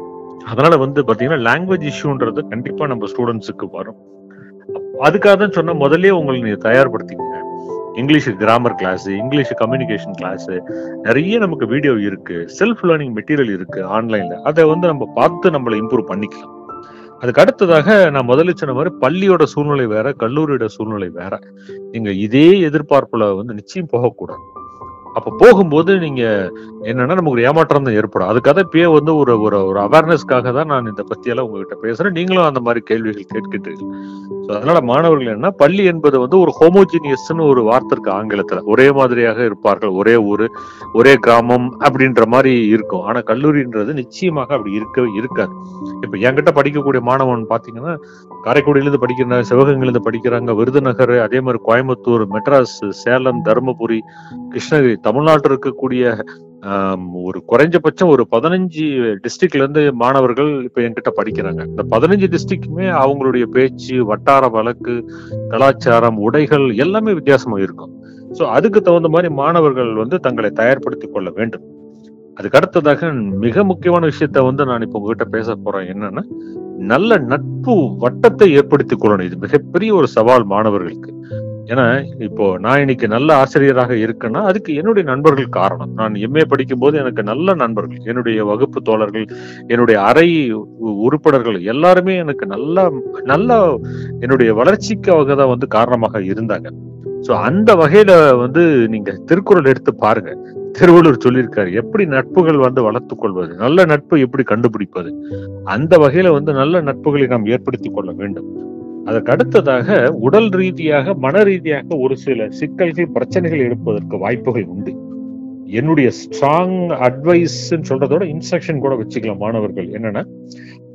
அதனால வந்து பாத்தீங்கன்னா லாங்குவேஜ் இஷ்யூன்றது கண்டிப்பா நம்ம ஸ்டூடெண்ட்ஸுக்கு வரும் அதுக்காக தான் சொன்ன முதல்லயே உங்களை நீங்க தயார்படுத்திக்கங்க English grammar class English communication class நிறைய நமக்கு வீடியோ இருக்கு செல்ஃப் லேர்னிங் மெட்டீரியல் இருக்கு ஆன்லைன்ல அதை வந்து நம்ம பார்த்து நம்மளை இம்ப்ரூவ் பண்ணிக்கலாம் அதுக்கு அடுத்ததாக நான் முதல்ல சொன்ன மாதிரி பள்ளியோட சூழ்நிலை வேற கல்லூரியோட சூழ்நிலை வேற நீங்க இதே எதிர்பார்ப்புல வந்து நிச்சயம் போகக்கூடாது அப்ப போகும்போது நீங்க என்னன்னா நமக்கு ஒரு ஏமாற்றம் தான் ஏற்படும் அதுக்காக இப்பயே வந்து ஒரு ஒரு ஒரு அவேர்னஸ்க்காக தான் நான் இந்த பத்தியெல்லாம் உங்ககிட்ட பேசுறேன் நீங்களும் அந்த மாதிரி கேள்விகள் கேட்கின்றீர்கள் ஸோ அதனால மாணவர்கள் என்ன பள்ளி என்பது வந்து ஒரு ஹோமோஜினியஸ்னு ஒரு வார்த்தை இருக்கு ஆங்கிலத்துல ஒரே மாதிரியாக இருப்பார்கள் ஒரே ஊரு ஒரே கிராமம் அப்படின்ற மாதிரி இருக்கும் ஆனா கல்லூரின்றது நிச்சயமாக அப்படி இருக்கவே இருக்காது இப்ப என்கிட்ட படிக்கக்கூடிய மாணவன் பாத்தீங்கன்னா காரைக்குடியில இருந்து படிக்கிறாங்க சிவகங்கையில இருந்து படிக்கிறாங்க விருதுநகர் அதே மாதிரி கோயம்புத்தூர் மெட்ராஸ் சேலம் தருமபுரி கிருஷ்ணகிரி தமிழ்நாட்டில் இருக்கக்கூடிய ஆம், ஒரு குறைஞ்சபட்சம் ஒரு பதினஞ்சு டிஸ்ட்ரிக்ட்ல இருந்து மாணவர்கள் இப்ப என்கிட்ட படிக்கிறாங்க இந்த பதினஞ்சு டிஸ்ட்ரிக்ட்டுமே அவங்களுடைய பேச்சு வட்டார வழக்கு கலாச்சாரம் உடைகள் எல்லாமே வித்தியாசமா இருக்கும் சோ அதுக்கு தகுந்த மாதிரி மாணவர்கள் வந்து தங்களை தயார்படுத்திக் கொள்ள வேண்டும் அதுக்கு அடுத்ததாக மிக முக்கியமான விஷயத்த வந்து நான் இப்ப உங்ககிட்ட பேச போறேன் என்னன்னா நல்ல நட்பு வட்டத்தை ஏற்படுத்திக் கொள்ளணும் இது மிகப்பெரிய ஒரு சவால் மாணவர்களுக்கு ஏன்னா இப்போ நான் இன்னைக்கு நல்ல ஆசிரியராக இருக்கேன்னா அதுக்கு என்னுடைய நண்பர்கள் காரணம் நான் எம்ஏ படிக்கும் போது எனக்கு நல்ல நண்பர்கள் என்னுடைய வகுப்பு தோழர்கள் என்னுடைய அறை உ- உறுப்பினர்கள் எல்லாருமே எனக்கு நல்ல நல்ல என்னுடைய வளர்ச்சிக்கு அவங்க தான் வந்து காரணமாக இருந்தாங்க சோ அந்த வகையில வந்து நீங்க திருக்குறள் எடுத்து பாருங்க திருவள்ளுவர் சொல்லியிருக்காரு எப்படி நட்புகள் வந்து வளர்த்துக் கொள்வது நல்ல நட்பு எப்படி கண்டுபிடிப்பது அந்த வகையில வந்து நல்ல நட்புகளை நாம் ஏற்படுத்திக் கொள்ள வேண்டும் அதற்கு அடுத்ததாக உடல் ரீதியாக மன ரீதியாக ஒரு சில சிக்கல்கள் பிரச்சனைகள் எடுப்பதற்கு வாய்ப்புகள் உண்டு என்னுடைய ஸ்ட்ராங் அட்வைஸ் சொல்றதோட இன்ஸ்ட்ரக்ஷன் கூட வச்சுக்கலாம் மாணவர்கள் என்னன்னா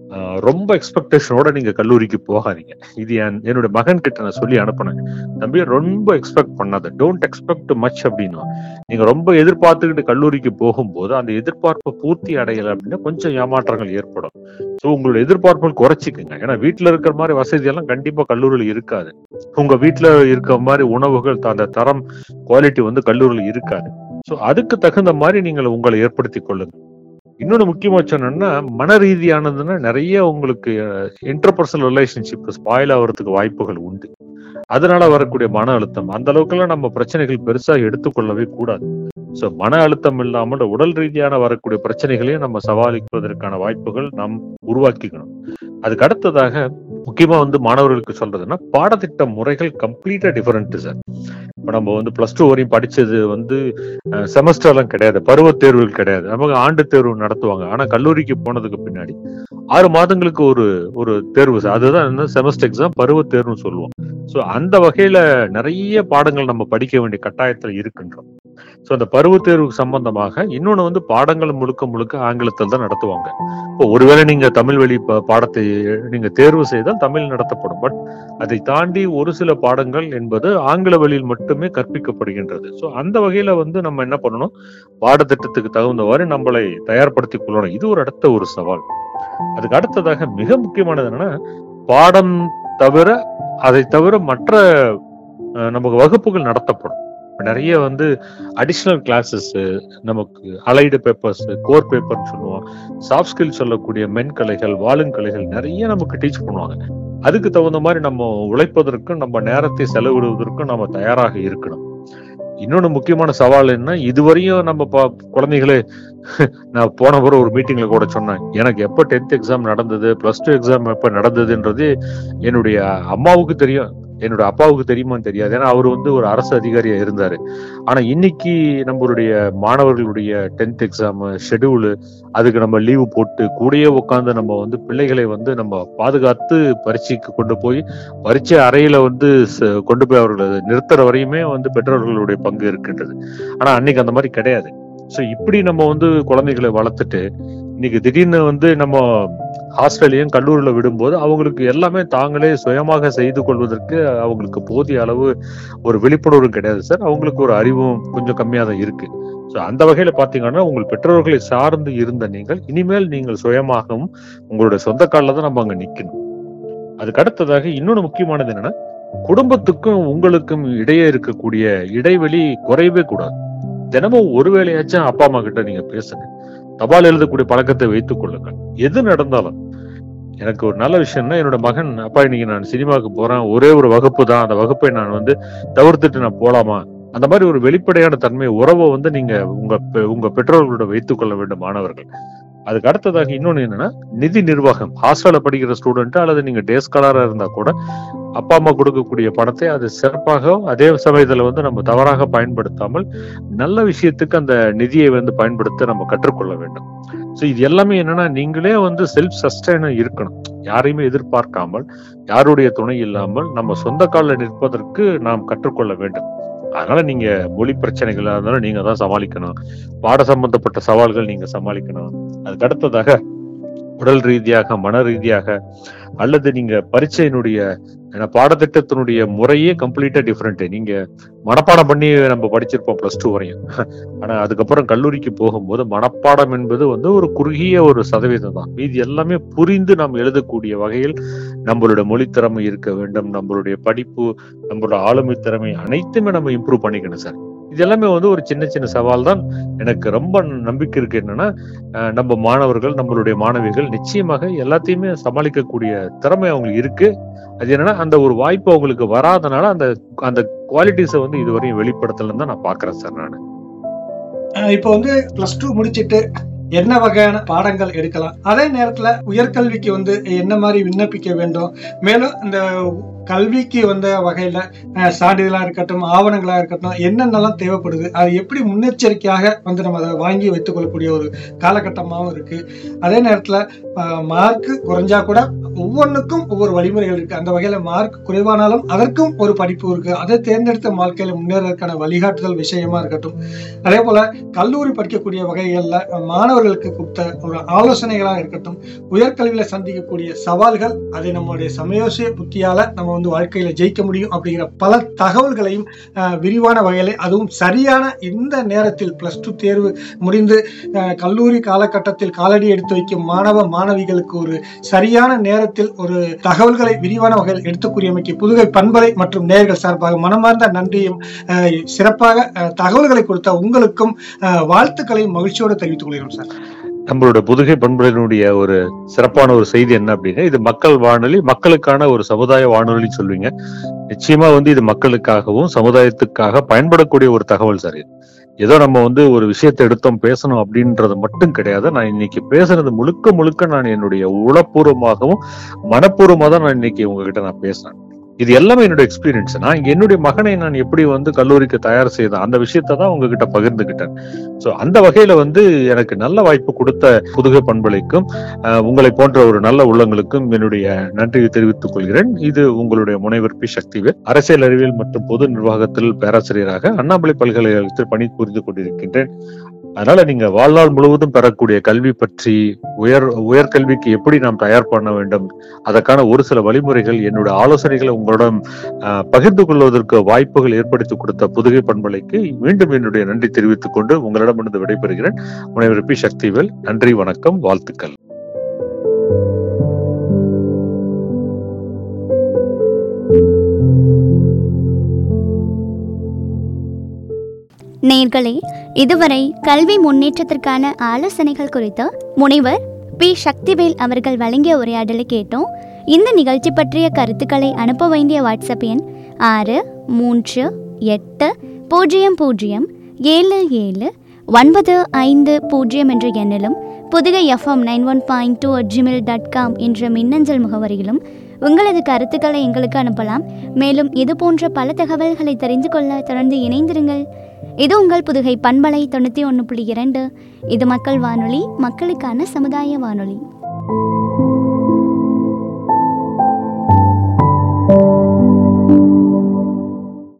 ஆஹ் ரொம்ப எக்ஸ்பெக்டேஷனோட நீங்க கல்லூரிக்கு போகாதீங்க இது என் என்னோட மகன் கிட்ட நான் சொல்லி அனுப்புனேன் தம்பி ரொம்ப எக்ஸ்பெக்ட் பண்ணாத டோன்ட் எக்ஸ்பெக்ட் மச் அப்படின்னா நீங்க ரொம்ப எதிர்பார்த்துக்கிட்டு கல்லூரிக்கு போகும்போது அந்த எதிர்பார்ப்பை பூர்த்தி அடையலை அப்படின்னா கொஞ்சம் ஏமாற்றங்கள் ஏற்படும் ஸோ உங்களோட எதிர்பார்ப்புகள் குறைச்சிக்குங்க ஏன்னா வீட்டுல இருக்கிற மாதிரி வசதி எல்லாம் கண்டிப்பா கல்லூரியில் இருக்காது உங்க வீட்டுல இருக்கிற மாதிரி உணவுகள் அந்த தரம் குவாலிட்டி வந்து கல்லூரியில் இருக்காது ஸோ அதுக்கு தகுந்த மாதிரி நீங்கள் உங்களை ஏற்படுத்தி கொள்ளுங்க இன்னொன்னு முக்கியமா சொன்னோம்னா மன ரீதியானதுன்னா நிறைய உங்களுக்கு இன்டர்பர்சனல் ரிலேஷன்ஷிப் ஸ்பாயில் ஆகிறதுக்கு வாய்ப்புகள் உண்டு அதனால வரக்கூடிய மன அழுத்தம் அந்த அளவுக்குலாம் நம்ம பிரச்சனைகள் பெருசா எடுத்துக்கொள்ளவே கூடாது ஸோ மன அழுத்தம் இல்லாமல் உடல் ரீதியான வரக்கூடிய பிரச்சனைகளையும் நம்ம சமாளிப்பதற்கான வாய்ப்புகள் நாம் உருவாக்கிக்கணும் அதுக்கு அடுத்ததாக முக்கியமா வந்து மாணவர்களுக்கு சொல்றதுன்னா பாடத்திட்ட முறைகள் கம்ப்ளீட்டா டிஃபரெண்ட் சார் இப்போ நம்ம வந்து பிளஸ் டூ வரையும் படிச்சது வந்து செமஸ்டர்லாம் கிடையாது பருவ தேர்வுகள் கிடையாது நமக்கு ஆண்டு தேர்வு நடத்துவாங்க ஆனா கல்லூரிக்கு போனதுக்கு பின்னாடி ஆறு மாதங்களுக்கு ஒரு ஒரு தேர்வு சார் அதுதான் செமஸ்டர் எக்ஸாம் பருவ தேர்வுன்னு சொல்லுவோம் ஸோ அந்த வகையில நிறைய பாடங்கள் நம்ம படிக்க வேண்டிய கட்டாயத்துல இருக்கின்றோம் ஸோ அந்த பருவ தேர்வுக்கு சம்பந்தமாக இன்னொன்று வந்து பாடங்கள் முழுக்க முழுக்க ஆங்கிலத்தில் தான் நடத்துவாங்க இப்போ ஒருவேளை நீங்க தமிழ் வழி ப- பாடத்தை நீங்க தேர்வு செய்தால் தமிழ் நடத்தப்படும் பட் அதை தாண்டி ஒரு சில பாடங்கள் என்பது ஆங்கில வழியில் மட்டுமே கற்பிக்கப்படுகின்றது ஸோ அந்த வகையில வந்து நம்ம என்ன பண்ணணும் பாடத்திட்டத்துக்கு தகுந்தவாறு நம்மளை தயார்படுத்திக் கொள்ளணும் இது ஒரு அடுத்த ஒரு சவால் அதுக்கு அடுத்ததாக மிக முக்கியமானது என்னன்னா பாடம் தவிர அதை தவிர மற்ற அஹ், நமக்கு வகுப்புகள் நடத்தப்படும் இப்ப நிறைய வந்து அடிஷ்னல் கிளாஸஸ் நமக்கு அலைடு பேப்பர்ஸ் கோர் பேப்பர்னு சொல்லுவோம் சாஃப்ட் ஸ்கில் சொல்லக்கூடிய மென்கலைகள் வாழுங்கலைகள் நிறைய நமக்கு டீச் பண்ணுவாங்க அதுக்கு தகுந்த மாதிரி நம்ம உழைப்பதற்கும் நம்ம நேரத்தை செலவிடுவதற்கும் நம்ம தயாராக இருக்கணும் இன்னொன்னு முக்கியமான சவால் என்ன இதுவரையும் நம்ம பா- குழந்தைகளே நான் போன முறை ஒரு மீட்டிங்ல கூட சொன்னேன் எனக்கு எப்போ டென்த் எக்ஸாம் நடந்தது பிளஸ் டூ எக்ஸாம் எப்போ நடந்ததுன்றது என்னுடைய அம்மாவுக்கு தெரியும் என்னோட அப்பாவுக்கு தெரியுமான்னு தெரியாது ஏன்னா அவர் வந்து ஒரு அரசு அதிகாரியா இருந்தாரு ஆனா இன்னைக்கு நம்மளுடைய மாணவர்களுடைய டென்த் எக்ஸாம் ஷெடியூலு அதுக்கு நம்ம லீவு போட்டு கூடயே உட்காந்து நம்ம வந்து பிள்ளைகளை வந்து நம்ம பாதுகாத்து பரீட்சைக்கு கொண்டு போய் பரீட்சை அறையில வந்து ச- கொண்டு போய் அவர்களை நிறுத்துற வரையுமே வந்து பெற்றோர்களுடைய பங்கு இருக்கின்றது ஆனா அன்னைக்கு அந்த மாதிரி கிடையாது ஸோ இப்படி நம்ம வந்து குழந்தைகளை வளர்த்துட்டு இன்னைக்கு திடீர்னு வந்து நம்ம ஹாஸ்டலையும் கல்லூரியில விடும்போது அவங்களுக்கு எல்லாமே தாங்களே சுயமாக செய்து கொள்வதற்கு அவங்களுக்கு போதிய அளவு ஒரு விழிப்புணர்வு கிடையாது சார் அவங்களுக்கு ஒரு அறிவும் கொஞ்சம் கம்மியா தான் இருக்கு ஸோ அந்த வகையில பாத்தீங்கன்னா உங்கள் பெற்றோர்களை சார்ந்து இருந்த நீங்கள் இனிமேல் நீங்கள் சுயமாகவும் உங்களுடைய சொந்த காலில் தான் நம்ம அங்க நிக்கணும் அதுக்கு அடுத்ததாக இன்னொன்று முக்கியமானது என்னன்னா குடும்பத்துக்கும் உங்களுக்கும் இடையே இருக்கக்கூடிய இடைவெளி குறையவே கூடாது தினமும் ஒரு வேளையாச்சும் அப்பா அம்மா கிட்ட நீங்க பேசுங்க தபால் எழுதக்கூடிய பழக்கத்தை வைத்துக் கொள்ளுங்கள் எது நடந்தாலும் எனக்கு ஒரு நல்ல விஷயம்னா என்னோட மகன் அப்பா இன்னைக்கு நான் சினிமாவுக்கு போறேன் ஒரே ஒரு வகுப்பு தான் அந்த வகுப்பை நான் வந்து தவிர்த்துட்டு நான் போலாமா அந்த மாதிரி ஒரு வெளிப்படையான தன்மை உறவை வந்து நீங்க உங்க பெ- உங்க பெற்றோர்களோட வைத்துக் கொள்ள வேண்டும் மாணவர்கள் அதுக்கு அடுத்ததாக இன்னொன்னு என்னன்னா நிதி நிர்வாகம் ஹாஸ்டல்ல படிக்கிற ஸ்டூடெண்ட் அல்லது நீங்க டே ஸ்காலரா இருந்தா கூட அப்பா அம்மா கொடுக்கக்கூடிய பணத்தை அது சிறப்பாக அதே சமயத்துல வந்து நம்ம தவறாக பயன்படுத்தாமல் நல்ல விஷயத்துக்கு அந்த நிதியை வந்து பயன்படுத்த நம்ம கற்றுக்கொள்ள வேண்டும் ஸோ இது எல்லாமே என்னன்னா நீங்களே வந்து செல்ஃப் சஸ்டைன இருக்கணும் யாரையுமே எதிர்பார்க்காமல் யாருடைய துணை இல்லாமல் நம்ம சொந்த காலில் நிற்பதற்கு நாம் கற்றுக்கொள்ள வேண்டும் அதனால நீங்க மொழி பிரச்சனைகள் இருந்தாலும் நீங்க தான் சமாளிக்கணும் பாட சம்பந்தப்பட்ட சவால்கள் நீங்க சமாளிக்கணும் அதுக்கு அடுத்ததாக உடல் ரீதியாக மன ரீதியாக அல்லது நீங்க பரீட்சையினுடைய ஏன்னா பாடத்திட்டத்தினுடைய முறையே கம்ப்ளீட்டா டிஃப்ரெண்ட் நீங்க மனப்பாடம் பண்ணி நம்ம படிச்சிருப்போம் பிளஸ் டூ வரையும் ஆனா அதுக்கப்புறம் கல்லூரிக்கு போகும்போது மனப்பாடம் என்பது வந்து ஒரு குறுகிய ஒரு சதவீதம் தான் மீதி எல்லாமே புரிந்து நாம் எழுதக்கூடிய வகையில் நம்மளுடைய மொழி திறமை இருக்க வேண்டும் நம்மளுடைய படிப்பு நம்மளோட ஆளுமை திறமை அனைத்துமே நம்ம இம்ப்ரூவ் பண்ணிக்கணும் சார் இது எல்லாமே வந்து ஒரு சின்ன சின்ன சவால் தான் எனக்கு ரொம்ப நம்பிக்கை இருக்கு என்னன்னா அஹ், நம்ம மாணவர்கள் நம்மளுடைய மாணவிகள் நிச்சயமாக எல்லாத்தையுமே சமாளிக்கக்கூடிய திறமை அவங்களுக்கு இருக்கு அது என்னன்னா அந்த ஒரு வாய்ப்பு அவங்களுக்கு வராதனால அந்த அந்த குவாலிட்டிஸை வந்து இதுவரையும் வெளிப்படுத்தலன்னு தான் நான் பாக்குறேன் சார் நான் அஹ் இப்போ வந்து பிளஸ் டூ முடிச்சிட்டு என்ன வகையான பாடங்கள் எடுக்கலாம் அதே நேரத்துல உயர்கல்விக்கு வந்து என்ன மாதிரி விண்ணப்பிக்க வேண்டும் மேலும் இந்த கல்விக்கு வந்த வகையில அஹ், சான்றிதழா இருக்கட்டும் ஆவணங்களா இருக்கட்டும் என்னென்னலாம் தேவைப்படுது அது எப்படி முன்னெச்சரிக்கையாக வந்து நம்ம அதை வாங்கி வைத்துக் கொள்ளக்கூடிய ஒரு காலகட்டமாகவும் இருக்கு அதே நேரத்துல மார்க் குறைஞ்சா கூட ஒவ்வொன்றுக்கும் ஒவ்வொரு வழிமுறைகள் இருக்கு அந்த வகையில மார்க் குறைவானாலும் அதற்கும் ஒரு படிப்பு இருக்கு அதை தேர்ந்தெடுத்த வாழ்க்கையில முன்னேறதுக்கான வழிகாட்டுதல் விஷயமா இருக்கட்டும் அதே போல கல்லூரி படிக்கக்கூடிய வகைகள்ல மாணவர்களுக்கு கொடுத்த ஒரு ஆலோசனைகளாக இருக்கட்டும் உயர்கல்வியில சந்திக்கக்கூடிய சவால்கள் அதை நம்மளுடைய சமயோசிய புத்தியால நம்ம வந்து வாழ்க்கையில ஜெயிக்க முடியும் அப்படிங்கிற பல தகவல்களையும் அஹ், விரிவான வகையில அதுவும் சரியான இந்த நேரத்தில் பிளஸ் டூ தேர்வு முடிந்து அஹ், கல்லூரி காலகட்டத்தில் காலடி எடுத்து வைக்கும் மாணவ மாணவிகளுக்கு ஒரு சரியான நேரத்தில் ஒரு தகவல்களை விரிவான வகையில் எடுத்துக் கூறியமைக்கு புதுகை பண்பலை மற்றும் நேயர்கள் சார்பாக மனமார்ந்த நன்றியும் அஹ், சிறப்பாக அஹ், தகவல்களை கொடுத்த உங்களுக்கும் அஹ், வாழ்த்துக்களையும் மகிழ்ச்சியோடு தெரிவித்துக் கொள்கிறோம் சார் நம்மளோட புதுகை பண்புகளினுடைய ஒரு சிறப்பான ஒரு செய்தி என்ன அப்படின்னா இது மக்கள் வானொலி மக்களுக்கான ஒரு சமுதாய வானொலி சொல்வீங்க நிச்சயமா வந்து இது மக்களுக்காகவும் சமுதாயத்துக்காக பயன்படக்கூடிய ஒரு தகவல் சார் இது ஏதோ நம்ம வந்து ஒரு விஷயத்தை எடுத்தோம் பேசணும் அப்படின்றது மட்டும் கிடையாது நான் இன்னைக்கு பேசுறது முழுக்க முழுக்க நான் என்னுடைய உளப்பூர்வமாகவும் மனப்பூர்வமாக தான் நான் இன்னைக்கு உங்ககிட்ட நான் பேசுறேன் இது எல்லாமே என்னோட எக்ஸ்பீரியன்ஸ் நான் இங்க என்னுடைய மகனை நான் எப்படி வந்து கல்லூரிக்கு தயார் செய்தேன் அந்த விஷயத்தை தான் உங்ககிட்ட பகிர்ந்துகிட்டேன் சோ அந்த வகையில வந்து எனக்கு நல்ல வாய்ப்பு கொடுத்த புதுகை பண்பலைக்கும் அஹ், உங்களை போன்ற ஒரு நல்ல உள்ளங்களுக்கும் என்னுடைய நன்றியை தெரிவித்துக் கொள்கிறேன் இது உங்களுடைய முனைவர் பி சக்திவேல் அரசியல் அறிவியல் மற்றும் பொது நிர்வாகத்தில் பேராசிரியராக அண்ணாமலை பல்கலைக்கழகத்தில் பணிபுரிந்து கொண்டிருக்கின்றேன் அதனால நீங்க வாழ்நாள் முழுவதும் பெறக்கூடிய கல்வி பற்றி உயர் உயர்கல்விக்கு எப்படி நாம் தயார் பண்ண வேண்டும் அதற்கான ஒரு சில வழிமுறைகள் என்னோட ஆலோசனைகளை உங்களிடம் அஹ், பகிர்ந்து கொள்வதற்கு வாய்ப்புகள் ஏற்படுத்தி கொடுத்த புதுகை பண்பலைக்கு மீண்டும் என்னுடைய நன்றி தெரிவித்துக் கொண்டு உங்களிடமிருந்து விடைபெறுகிறேன் முனைவர் பி சக்திவேல் நன்றி வணக்கம் வாழ்த்துக்கள் நேர்களே இதுவரை கல்வி முன்னேற்றத்திற்கான ஆலோசனைகள் குறித்து முனைவர் பி சக்திவேல் அவர்கள் வழங்கிய உரையாடலை கேட்டோம் இந்த நிகழ்ச்சி பற்றிய கருத்துக்களை அனுப்ப வேண்டிய வாட்ஸ்அப் எண் ஆறு மூன்று எட்டு பூஜ்ஜியம் பூஜ்ஜியம் ஏழு ஏழு ஒன்பது ஐந்து பூஜ்ஜியம் என்ற எண்ணிலும் Pudukai FM nine one point two Gmail dot com என்ற மின்னஞ்சல் முகவரியிலும் உங்களது கருத்துக்களை எங்களுக்கு அனுப்பலாம் மேலும் இது போன்ற பல தகவல்களை தெரிந்து கொள்ள தொடர்ந்து இணைந்திருங்கள் இது உங்கள் புதுகை பண்பலை தொண்ணூற்றி ஒன்று புள்ளி இரண்டு இது மக்கள் வானொலி மக்களுக்கான சமுதாய வானொலி